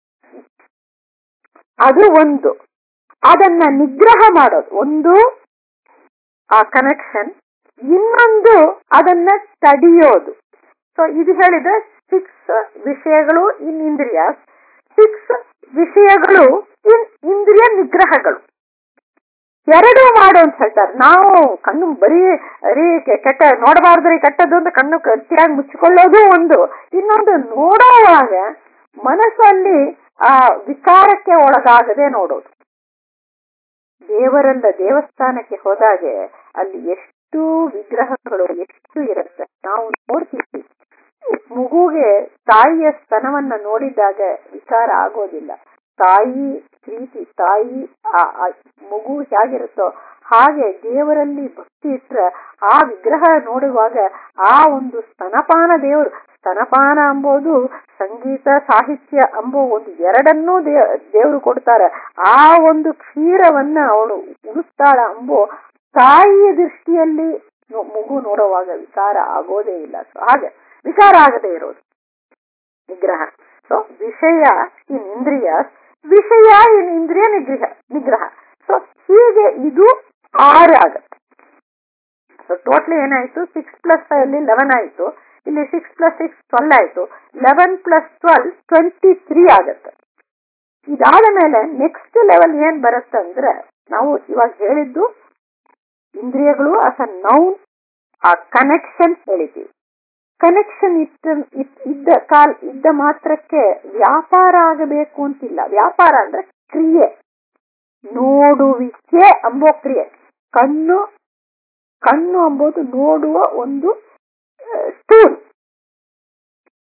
ಅದು ಒಂದು ಅದನ್ನ ನಿಗ್ರಹ ಮಾಡೋದು ಒಂದು ಆ ಕನೆಕ್ಷನ್ ಇನ್ನೊಂದು ಅದನ್ನ ತಡೆಯೋದು ಸೊ ಇದು ಹೇಳಿದ್ರೆ ಸಿಕ್ಸ್ ವಿಷಯಗಳು ಇನ್ ಇಂದ್ರಿಯ ಸಿಕ್ಸ್ ವಿಷಯಗಳು ಇನ್ ಇಂದ್ರಿಯ ನಿಗ್ರಹಗಳು ಎರಡೂ ಮಾಡು ಅಂತ ಹೇಳ್ತಾರೆ ನಾವು ಕಣ್ಣು ಬರೀ ರೀ ಕೆಟ್ಟ ನೋಡಬಾರ್ದ್ರಿ ಕೆಟ್ಟದ್ದು ಅಂತ ಕಣ್ಣು ಗಟ್ಟಿಯಾಗಿ ಮುಚ್ಚಿಕೊಳ್ಳೋದು ಒಂದು ಇನ್ನೊಂದು ನೋಡೋವಾಗ ಮನಸ್ಸಲ್ಲಿ ಆ ವಿಕಾರಕ್ಕೆ ಒಳಗಾಗದೆ ನೋಡೋದು ದೇವರಲ್ಲ ದೇವಸ್ಥಾನಕ್ಕೆ ಹೋದಾಗೆ ಅಲ್ಲಿ ಎಷ್ಟು ವಿಗ್ರಹಗಳು ಎಷ್ಟು ಇರುತ್ತೆ ನಾವು ನೋಡ್ತೀವಿ ಮಗುಗೆ ತಾಯಿಯ ಸ್ತನವನ್ನ ನೋಡಿದಾಗ ವಿಕಾರ ಆಗೋದಿಲ್ಲ ತಾಯಿ ಪ್ರೀತಿ ತಾಯಿ ಆ ಆ ಮಗು ಹೇಗಿರುತ್ತೋ ಹಾಗೆ ದೇವರಲ್ಲಿ ಭಕ್ತಿ ಇಟ್ರೆ ಆ ವಿಗ್ರಹ ನೋಡುವಾಗ ಆ ಒಂದು ಸ್ತನಪಾನ ದೇವರು ಸ್ತನಪಾನ ಅಂಬೋದು ಸಂಗೀತ ಸಾಹಿತ್ಯ ಅಂಬೋ ಒಂದು ಎರಡನ್ನೂ ದೇವರು ಕೊಡ್ತಾರೆ ಆ ಒಂದು ಕ್ಷೀರವನ್ನ ಅವಳು ಉಳಿಸ್ತಾಳ ಅಂಬೋ ತಾಯಿಯ ದೃಷ್ಟಿಯಲ್ಲಿ ಮಗು ನೋಡುವಾಗ ವಿಕಾರ ಆಗೋದೇ ಇಲ್ಲ ಸೊ ಹಾಗೆ ವಿಕಾರ ಆಗದೆ ಇರೋದು ನಿಗ್ರಹ ಸೊ ವಿಷಯ ಇನ್ ಇಂದ್ರಿಯ ವಿಷಯ ಇನ್ ಇಂದ್ರಿಯ ನಿಗ್ರಹ ನಿಗ್ರಹ ಸೊ ಹೀಗೆ ಇದು ಆರು ಆಗತ್ತೆ ಸೊ ಟೋಟಲ್ ಏನಾಯ್ತು ಸಿಕ್ಸ್ ಪ್ಲಸ್ ಫೈವ್ ಅಲ್ಲಿ ಲೆವೆನ್ ಆಯ್ತು ಇಲ್ಲಿ ಸಿಕ್ಸ್ ಪ್ಲಸ್ ಸಿಕ್ಸ್ ಟ್ವೆಲ್ ಆಯ್ತು eleven plus twelve twenty three ಆಗತ್ತೆ ಇದಾದ ಮೇಲೆ ನೆಕ್ಸ್ಟ್ ಲೆವೆಲ್ ಏನ್ ಬರುತ್ತೆ ಅಂದ್ರೆ ನಾವು ಇವಾಗ ಹೇಳಿದ್ದು ಇಂದ್ರಿಯಗಳು ಅಸ್ ಅ ನೌನ್ ಆ ಕನೆಕ್ಷನ್ ಹೇಳಿದ್ದೀವಿ ಕನೆಕ್ಷನ್ ಇಟ್ಟ ಇದ್ದ ಕಾಲ್ ಇದ್ದ ಮಾತ್ರಕ್ಕೆ ವ್ಯಾಪಾರ ಆಗಬೇಕು ಅಂತಿಲ್ಲ ವ್ಯಾಪಾರ ಅಂದ್ರೆ ಕ್ರಿಯೆ ನೋಡುವಿಕೆ ಅಂಬೋ ಕ್ರಿಯೆ ಕಣ್ಣು ಕಣ್ಣು ಅಂಬೋದು ನೋಡುವ ಒಂದು ಸ್ಟೂಲ್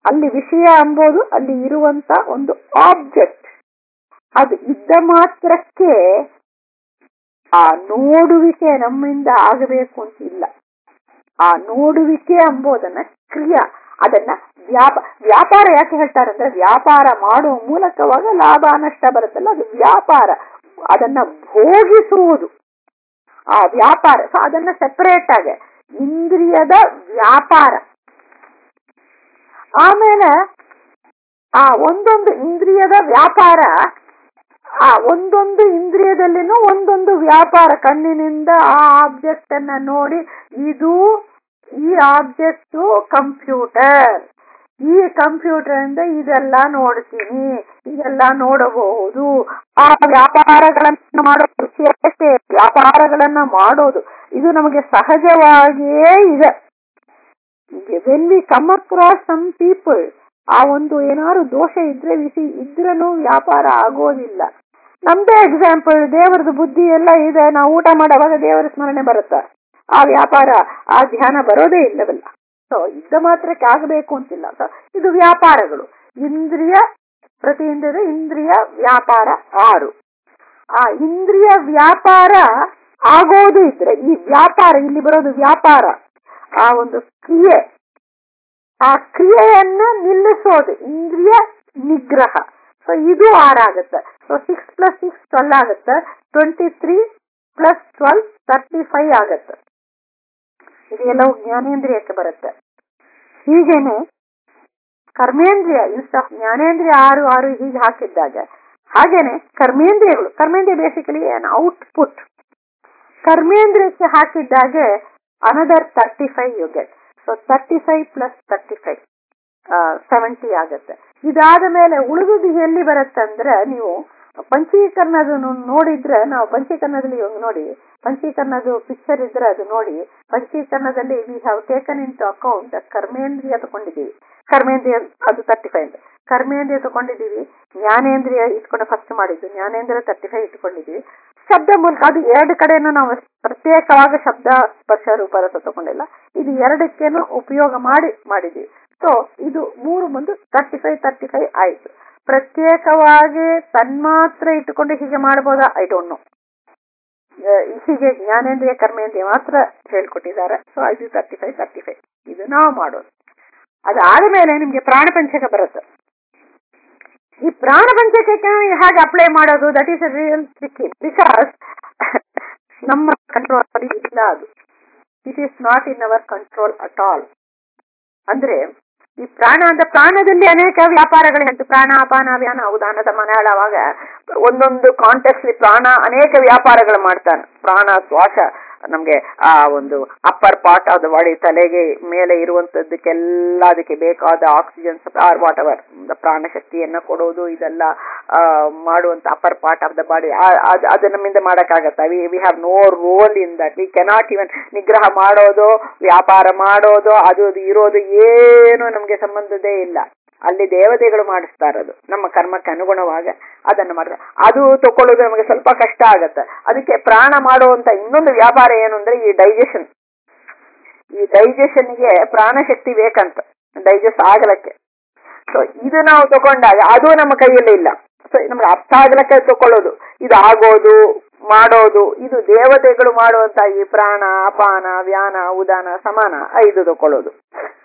ಅಲ್ಲಿ ವಿಷಯ ಎಂಬುದು ಅಲ್ಲಿ ಇರುವಂತ ಒಂದು ಆಬ್ಜೆಕ್ಟ್ ಅದು ಇದ್ದ ಮಾತ್ರಕ್ಕೆ ಆ ನೋಡುವಿಕೆ ನಮ್ಮಿಂದ ಆಗಬೇಕು ಅಂತಿಲ್ಲ ಆ ನೋಡುವಿಕೆ ಎಂಬುದನ್ನ ಕ್ರಿಯಾ ಅದನ್ನ ವ್ಯಾಪ ವ್ಯಾಪಾರ ಯಾಕೆ ಹೇಳ್ತಾರಂದ್ರೆ ವ್ಯಾಪಾರ ಮಾಡುವ ಮೂಲಕವಾಗ ಲಾಭ ನಷ್ಟ ಬರುತ್ತಲ್ಲ ಅದು ವ್ಯಾಪಾರ ಅದನ್ನ ಭೋಗಿಸುವುದು ಆ ವ್ಯಾಪಾರ ಸೊ ಅದನ್ನ ಸೆಪರೇಟ್ ಆಗಿ ಇಂದ್ರಿಯದ ವ್ಯಾಪಾರ ಆಮೇಲೆ ಆ ಒಂದೊಂದು ಇಂದ್ರಿಯದ ವ್ಯಾಪಾರ ಆ ಒಂದೊಂದು ಇಂದ್ರಿಯದಲ್ಲಿನೂ ಒಂದೊಂದು ವ್ಯಾಪಾರ ಕಣ್ಣಿನಿಂದ ಆ ಆಬ್ಜೆಕ್ಟ್ ಅನ್ನ ನೋಡಿ ಇದು ಈ ಆಬ್ಜೆಕ್ಟ್ ಕಂಪ್ಯೂಟರ್ ಈ ಕಂಪ್ಯೂಟರ್ ಇಂದ ಇದೆಲ್ಲ ನೋಡ್ತೀನಿ ಇದೆಲ್ಲ ನೋಡಬಹುದು ಆ ವ್ಯಾಪಾರಗಳನ್ನ ಮಾಡೋದು ಅಷ್ಟೇ ವ್ಯಾಪಾರಗಳನ್ನ ಮಾಡೋದು ಇದು ನಮಗೆ ಸಹಜವಾಗಿಯೇ ಇದೆ when we come across some people ಆ ಒಂದು ಏನಾದ್ರು ದೋಷ ಇದ್ರೆ ವಿಸಿ ಇದ್ರೂ ವ್ಯಾಪಾರ ಆಗೋದಿಲ್ಲ ನಮ್ದೇ ಎಕ್ಸಾಂಪಲ್ ದೇವರದು ಬುದ್ಧಿ ಎಲ್ಲ ಇದೆ ನಾವು ಊಟ ಮಾಡುವಾಗ ದೇವರ ಸ್ಮರಣೆ ಬರುತ್ತೆ ಆ ವ್ಯಾಪಾರ ಆ ಧ್ಯಾನ ಬರೋದೇ ಇಲ್ಲವಲ್ಲ ಸೊ ಇದ್ದ ಮಾತ್ರಕ್ಕೆ ಆಗಬೇಕು ಅಂತಿಲ್ಲ ಸೊ ಇದು ವ್ಯಾಪಾರಗಳು ಇಂದ್ರಿಯ ಪ್ರತಿ ಇಂದ್ರಿಯದ ಇಂದ್ರಿಯ ವ್ಯಾಪಾರ ಆರು ಆ ಇಂದ್ರಿಯ ವ್ಯಾಪಾರ ಆಗೋದು ಇದ್ರೆ ಈ ವ್ಯಾಪಾರ ಇಲ್ಲಿ ಬರೋದು ವ್ಯಾಪಾರ ಆ ಒಂದು ಕ್ರಿಯೆ ಆ ಕ್ರಿಯೆಯನ್ನ ನಿಲ್ಲಿಸೋದು ಇಂದ್ರಿಯ ನಿಗ್ರಹ ಸೊ ಇದು ಆರಾಗುತ್ತೆ so six plus six twelve ಆಗುತ್ತೆ twenty three plus twelve thirty five ಆಗುತ್ತೆ ಇದೆಲ್ಲವೂ ಜ್ಞಾನೇಂದ್ರಿಯಕ್ಕೆ ಬರುತ್ತೆ ಹೀಗೇನೆ ಕರ್ಮೇಂದ್ರಿಯ ಇನ್ಸ್ಟ್ ಆಫ್ ಜ್ಞಾನೇಂದ್ರಿಯ ಆರು ಆರು ಹೀಗೆ ಹಾಕಿದ್ದಾಗ ಹಾಗೇನೆ ಕರ್ಮೇಂದ್ರಿಯಗಳು ಕರ್ಮೇಂದ್ರಿಯ ಬೇಸಿಕಲಿ ಅನ್ ಔಟ್ಪುಟ್ ಕರ್ಮೇಂದ್ರಿಯಕ್ಕೆ ಹಾಕಿದ್ದಾಗೆ another thirty five you get so thirty five plus thirty five seventy ಆಗುತ್ತೆ ಇದಾದ ಮೇಲೆ ಉಳಿದುದು ಎಲ್ಲಿ ಬರುತ್ತೆ ಅಂದ್ರೆ ನೀವು ಪಂಚೀಕರಣದ ನೋಡಿದ್ರೆ ನಾವು ಪಂಚೀಕರಣದಲ್ಲಿ ಇವಾಗ ನೋಡಿ ಪಂಚೀಕರಣದ ಪಿಕ್ಚರ್ ಇದ್ರೆ ಅದು ನೋಡಿ ಪಂಚೀಕರಣದಲ್ಲಿ we have taken into account ಕರ್ಮೇಂದ್ರಿಯ ತಗೊಂಡಿದ್ದೀವಿ ಕರ್ಮೇಂದ್ರಿಯ ಅದು ತರ್ಟಿ ಫೈವ್ ಅಂತ ಕರ್ಮೇಂದ್ರಿಯ ತಗೊಂಡಿದ್ದೀವಿ ಜ್ಞಾನೇಂದ್ರಿಯ ಇಟ್ಕೊಂಡು ಫಸ್ಟ್ ಮಾಡಿದ್ದು ಜ್ಞಾನೇಂದ್ರಿಯ ತರ್ಟಿ ಫೈವ್ ಇಟ್ಕೊಂಡಿದ್ದೀವಿ ಶಬ್ದ ಮೂಲಕ ಅದು ಎರಡು ಕಡೆನೂ ನಾವು ಪ್ರತ್ಯೇಕವಾಗಿ ಶಬ್ದ ಸ್ಪರ್ಶ ರೂಪರಸ ತಗೊಂಡಿಲ್ಲ ಇದು ಎರಡಕ್ಕೇನು ಉಪಯೋಗ ಮಾಡಿ ಮಾಡಿದ್ದೀವಿ ಸೊ ಇದು ಮೂರು ಬಂದು ತರ್ಟಿ ಫೈವ್ ತರ್ಟಿ ಫೈವ್ ಆಯ್ತು ಪ್ರತ್ಯೇಕವಾಗಿ ತನ್ಮಾತ್ರ ಇಟ್ಟುಕೊಂಡು ಹೀಗೆ ಮಾಡಬಹುದಾ ಐ ಡೋಂಟ್ ನೋ ಹೀಗೆ ಜ್ಞಾನೇಂದ್ರಿಯ ಕರ್ಮೇಂದ್ರಿಯ ಮಾತ್ರ ಹೇಳ್ಕೊಟ್ಟಿದ್ದಾರೆ ಸೊ ಇದು ತರ್ಟಿ ಫೈವ್ ತರ್ಟಿ ಫೈವ್ ಇದು ನಾವು ಮಾಡೋದು ಅದಾದ ಮೇಲೆ ನಿಮ್ಗೆ ಪ್ರಾಣ ಪಂಚಕ ಬರುತ್ತೆ ಈ ಪ್ರಾಣ ಪಂಚಕಕ್ಕೆ ಹೇಗೆ ಅಪ್ಲೈ ಮಾಡೋದು that is real tricky because ನಮ್ಮ ಕಂಟ್ರೋಲ್ ಇಲ್ಲ ಅದು it is not in our control at all ಅಂದ್ರೆ ಈ ಪ್ರಾಣ ಅಂತ ಪ್ರಾಣದಲ್ಲಿ ಅನೇಕ ವ್ಯಾಪಾರಗಳು ಹೇಳ್ತು ಪ್ರಾಣ ಅಪಾನ ವ್ಯಾನ ಉದಾಹರಣದ ಮನೆಯಾಳುವಾಗ ಒಂದೊಂದು ಕಾಂಟೆಕ್ಸ್ಟ್ ಪ್ರಾಣ ಅನೇಕ ವ್ಯಾಪಾರಗಳು ಮಾಡ್ತಾನೆ ಪ್ರಾಣ ಶ್ವಾಸ ನಮ್ಗೆ ಆ ಒಂದು upper part of the body ತಲೆಗೆ ಮೇಲೆ ಇರುವಂತದ್ದಕ್ಕೆಲ್ಲ ಅದಕ್ಕೆ ಬೇಕಾದ ಆಕ್ಸಿಜನ್ ಆರ್ ವಾಟ್ ಎವರ್ ಪ್ರಾಣ ಶಕ್ತಿಯನ್ನ ಕೊಡೋದು ಇದೆಲ್ಲ ಮಾಡುವಂತ upper part of the body ಅದು ನಮ್ಮಿಂದ ಮಾಡಕ್ಕಾಗತ್ತ we we have no role in that we cannot even ನಿಗ್ರಹ ಮಾಡೋದು ವ್ಯಾಪಾರ ಮಾಡೋದು ಅದು ಇರೋದು ಏನು ನಮ್ಗೆ ಸಂಬಂಧದೇ ಇಲ್ಲ ಅಲ್ಲಿ ದೇವತೆಗಳು ಮಾಡಿಸ್ತಾರದು ನಮ್ಮ ಕರ್ಮಕ್ಕೆ ಅನುಗುಣವಾಗ ಅದನ್ನು ಮಾಡ್ತಾರೆ ಅದು ತಕೊಳ್ಳೋದು ನಮಗೆ ಸ್ವಲ್ಪ ಕಷ್ಟ ಆಗತ್ತೆ ಅದಕ್ಕೆ ಪ್ರಾಣ ಮಾಡುವಂತ ಇನ್ನೊಂದು ವ್ಯಾಪಾರ ಏನು ಅಂದ್ರೆ ಈ ಡೈಜೆಷನ್ ಈ ಡೈಜೆಷನ್ಗೆ ಪ್ರಾಣಶಕ್ತಿ ಬೇಕಂತ ಡೈಜೆಸ್ಟ್ ಆಗಲಕ್ಕೆ ಸೊ ಇದು ನಾವು ತಗೊಂಡಾಗ ಅದು ನಮ್ಮ ಕೈಯಲ್ಲಿ ಇಲ್ಲ ಸೊ ನಮ್ಗೆ ಅರ್ಥ ಆಗ್ಲಕ್ಕೆ ತಕೊಳ್ಳೋದು ಇದು ಆಗೋದು ಮಾಡೋದು ಇದು ದೇವತೆಗಳು ಮಾಡುವಂತ ಈ ಪ್ರಾಣ ಅಪಾನ ವ್ಯಾನ ಉದಾನ ಸಮಾನ ಐದು ತಕೊಳ್ಳೋದು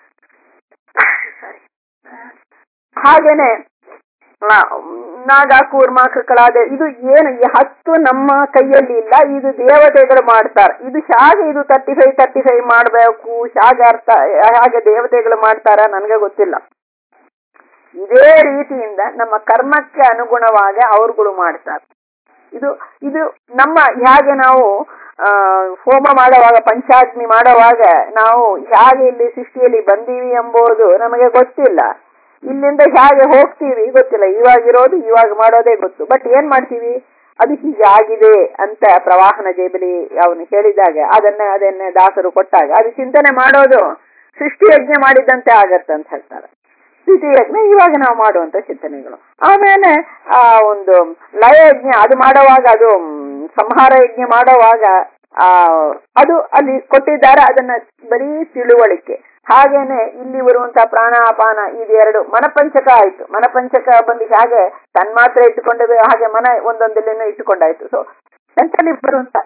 ಹಾಗೇನೆ ನಾಗ ಕೂರ್ಮ ಕೃಕಳಾದ ಇದು ಏನು ಈ ಹತ್ತು ನಮ್ಮ ಕೈಯಲ್ಲಿ ಇಲ್ಲ ಇದು ದೇವತೆಗಳು ಮಾಡ್ತಾರೆ ಇದು ಹೇಗೆ ಇದು ತರ್ಟಿ ಫೈವ್ ತರ್ಟಿ ಫೈವ್ ಮಾಡಬೇಕು ಹೇಗೆ ಅರ್ಥ ಹೇಗೆ ದೇವತೆಗಳು ಮಾಡ್ತಾರ ನನಗೆ ಗೊತ್ತಿಲ್ಲ ಇದೇ ರೀತಿಯಿಂದ ನಮ್ಮ ಕರ್ಮಕ್ಕೆ ಅನುಗುಣವಾಗಿ ಅವ್ರುಗಳು ಮಾಡ್ತಾರೆ ಇದು ಇದು ನಮ್ಮ ಹೇಗೆ ನಾವು ಆ ಹೋಮ ಮಾಡುವಾಗ ಪಂಚಾಗ್ನಿ ಮಾಡುವಾಗ ನಾವು ಹೇಗೆ ಇಲ್ಲಿ ಸೃಷ್ಟಿಯಲ್ಲಿ ಬಂದೀವಿ ಎಂಬುದು ನಮಗೆ ಗೊತ್ತಿಲ್ಲ ಇಲ್ಲಿಂದ ಹೇಗೆ ಹೋಗ್ತೀವಿ ಗೊತ್ತಿಲ್ಲ ಇವಾಗಿರೋದು ಇವಾಗ ಮಾಡೋದೇ ಗೊತ್ತು ಬಟ್ ಏನ್ ಮಾಡ್ತೀವಿ ಅದು ಹೀಗೆ ಆಗಿದೆ ಅಂತ ಪ್ರವಾಹನ ಜೇಬಲಿ ಅವನು ಹೇಳಿದಾಗ ಅದನ್ನ ಅದನ್ನ ದಾಸರು ಕೊಟ್ಟಾಗ ಅದು ಚಿಂತನೆ ಮಾಡೋದು ಸೃಷ್ಟಿ ಯಜ್ಞ ಮಾಡಿದಂತೆ ಆಗತ್ತೆ ಅಂತ ಹೇಳ್ತಾರೆ ಸ್ಥಿತಿ ಯಜ್ಞ ಇವಾಗ ನಾವು ಮಾಡುವಂತ ಚಿಂತನೆಗಳು ಆಮೇಲೆ ಆ ಒಂದು ಲಯ ಯಜ್ಞ ಅದು ಮಾಡುವಾಗ ಅದು ಸಂಹಾರ ಯಜ್ಞ ಮಾಡುವಾಗ ಆ ಅದು ಅಲ್ಲಿ ಕೊಟ್ಟಿದ್ದಾರೆ ಅದನ್ನ ಬರೀ ತಿಳುವಳಿಕೆ ಹಾಗೇನೆ ಇಲ್ಲಿ ಬರುವಂತಹ ಪ್ರಾಣಾಪಾನ ಇದೆರಡು ಮನಪಂಚಕ ಆಯ್ತು ಮನಪಂಚಕ ಬಂದು ಹಾಗೆ ತನ್ಮಾತ್ರ ಇಟ್ಟುಕೊಂಡ ಹಾಗೆ ಮನ ಒಂದೊಂದಲ್ಲೇನೋ ಇಟ್ಟುಕೊಂಡಾಯ್ತು ಸೊ ಸೆಂಟ್ರಲ್ಲಿ ಬರುವಂತ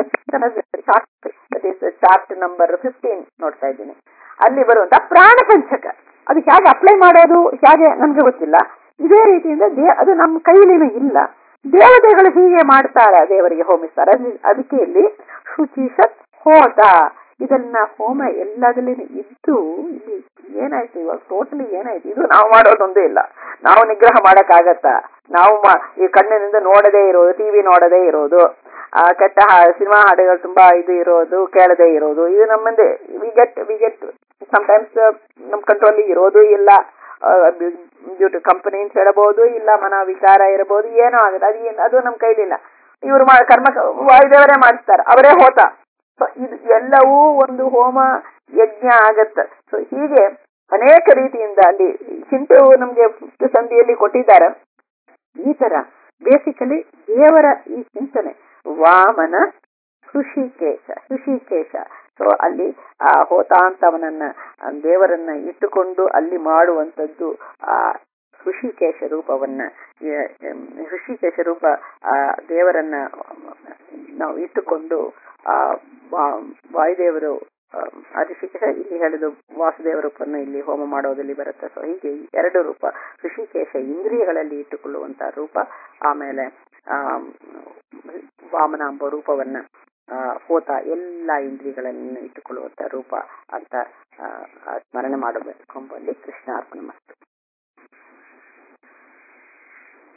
ಚಾರ್ಟ್ ನಂಬರ್ ಫಿಫ್ಟೀನ್ ನೋಡ್ತಾ ಇದ್ದೀನಿ ಅಲ್ಲಿ ಬರುವಂತ ಪ್ರಾಣ ಪಂಚಕ ಅದು ಹೇಗೆ ಅಪ್ಲೈ ಮಾಡೋದು ಹೇಗೆ ನಮ್ಗೆ ಗೊತ್ತಿಲ್ಲ ಇದೇ ರೀತಿಯಿಂದ ದೇ ಅದು ನಮ್ಮ ಕೈಲಿನ ಇಲ್ಲ ದೇವತೆಗಳು ಹೀಗೆ ಮಾಡ್ತಾರೆ ದೇವರಿಗೆ ಹೋಮಿಸ್ತಾರೆ ಅದು- ಅದಕ್ಕೆ ಇಲ್ಲಿ ಶುಚಿಷತ್ ಹೋತ ಇದನ್ನ ಹೋಮ ಎಲ್ಲದರಲ್ಲಿ ಇದ್ದು ಇಲ್ಲಿ ಏನಾಯ್ತು ಇವಾಗ ಟೋಟಲಿ ಏನಾಯ್ತು ಇದು ನಾವು ಮಾಡೋದೊಂದೇ ಇಲ್ಲ ನಾವು ನಿಗ್ರಹ ಮಾಡಕ್ಕಾಗತ್ತಾ ನಾವು ಮಾ- ಈ ಕಣ್ಣಿನಿಂದ ನೋಡದೇ ಇರೋದು ಟಿವಿ ನೋಡದೇ ಇರೋದು ಆ ಕೆಟ್ಟ ಸಿನಿಮಾ ಹಾಡುಗಳು ತುಂಬಾ ಇದು ಇರೋದು ಕೇಳದೇ ಇರೋದು ಇದು ನಮ್ಮಂದೆ we get we get sometimes ನಮ್ ಕಂಟ್ರೋಲ್ ಇರೋದು ಇಲ್ಲ ಡ್ಯೂ ಟು ಕಂಪನಿ ಅಂತ ಹೇಳಬಹುದು ಇಲ್ಲ ಮನ ವಿಚಾರ ಇರಬಹುದು ಏನೋ ಆಗುತ್ತೆ ಅದು ಏನ್- ಅದು ನಮ್ ಕೈಲಿಲ್ಲ ಇವರು ಕರ್ಮ ವಾಯುದೇವರೇ ಮಾಡಿಸ್ತಾರೆ ಅವರೇ ಹೋತ ಸೊ ಇದು ಎಲ್ಲವೂ ಒಂದು ಹೋಮ ಯಜ್ಞ ಆಗತ್ತ ಸೊ ಹೀಗೆ ಅನೇಕ ರೀತಿಯಿಂದ ಅಲ್ಲಿ ಹಿಂಟು ನಮ್ಗೆ ಫಿಫ್ತ್ ಸಂಧಿಯಲ್ಲಿ ಕೊಟ್ಟಿದ್ದಾರೆ ಈ ತರ ಬೇಸಿಕಲಿ ದೇವರ ಈ ಚಿಂತನೆ ವಾಮನ ಹೃಷಿಕೇಶ ಹೃಷಿಕೇಶ ಸೊ ಅಲ್ಲಿ ಆ ಹೋತಾಂತವನನ್ನ ಆ ದೇವರನ್ನ ಇಟ್ಟುಕೊಂಡು ಅಲ್ಲಿ ಮಾಡುವಂತದ್ದು ಆ ಹೃಷಿಕೇಶ ರೂಪವನ್ನ ಎ- ಎಂ, ಹೃಷಿಕೇಶ ರೂಪ ಆ ದೇವರನ್ನ ನಾವು ಇಟ್ಟುಕೊಂಡು ಆ ವಾ- ವಾಯುದೇವರು ಆ, ಆ ಋಷಿಕೇಶ ಇಲ್ಲಿ ಹೇಳಿದ ವಾಸುದೇವ ರೂಪವನ್ನು ಇಲ್ಲಿ ಹೋಮ ಮಾಡೋದಲ್ಲಿ ಬರುತ್ತೆ ಸೊ ಹೀಗೆ ಈ ಎರಡು ರೂಪ ಋಷಿಕೇಶ ಇಂದ್ರಿಯಗಳಲ್ಲಿ ಇಟ್ಟುಕೊಳ್ಳುವಂತ ರೂಪ ಆಮೇಲೆ ಆ ವಾಮನ ಎಂಬ ರೂಪವನ್ನ ಆ, ಹೋತ ಎಲ್ಲ ಇಂದ್ರಿಯಗಳನ್ನು ಇಟ್ಟುಕೊಳ್ಳುವಂತ ರೂಪ ಅಂತ ಆ, ಆ, ಸ್ಮರಣೆ ಮಾಡಬೇಕು ಎಂಬಲ್ಲಿ ಕೃಷ್ಣ ಅರ್ಪಣೆ ಮಾಡ್ತಾರೆ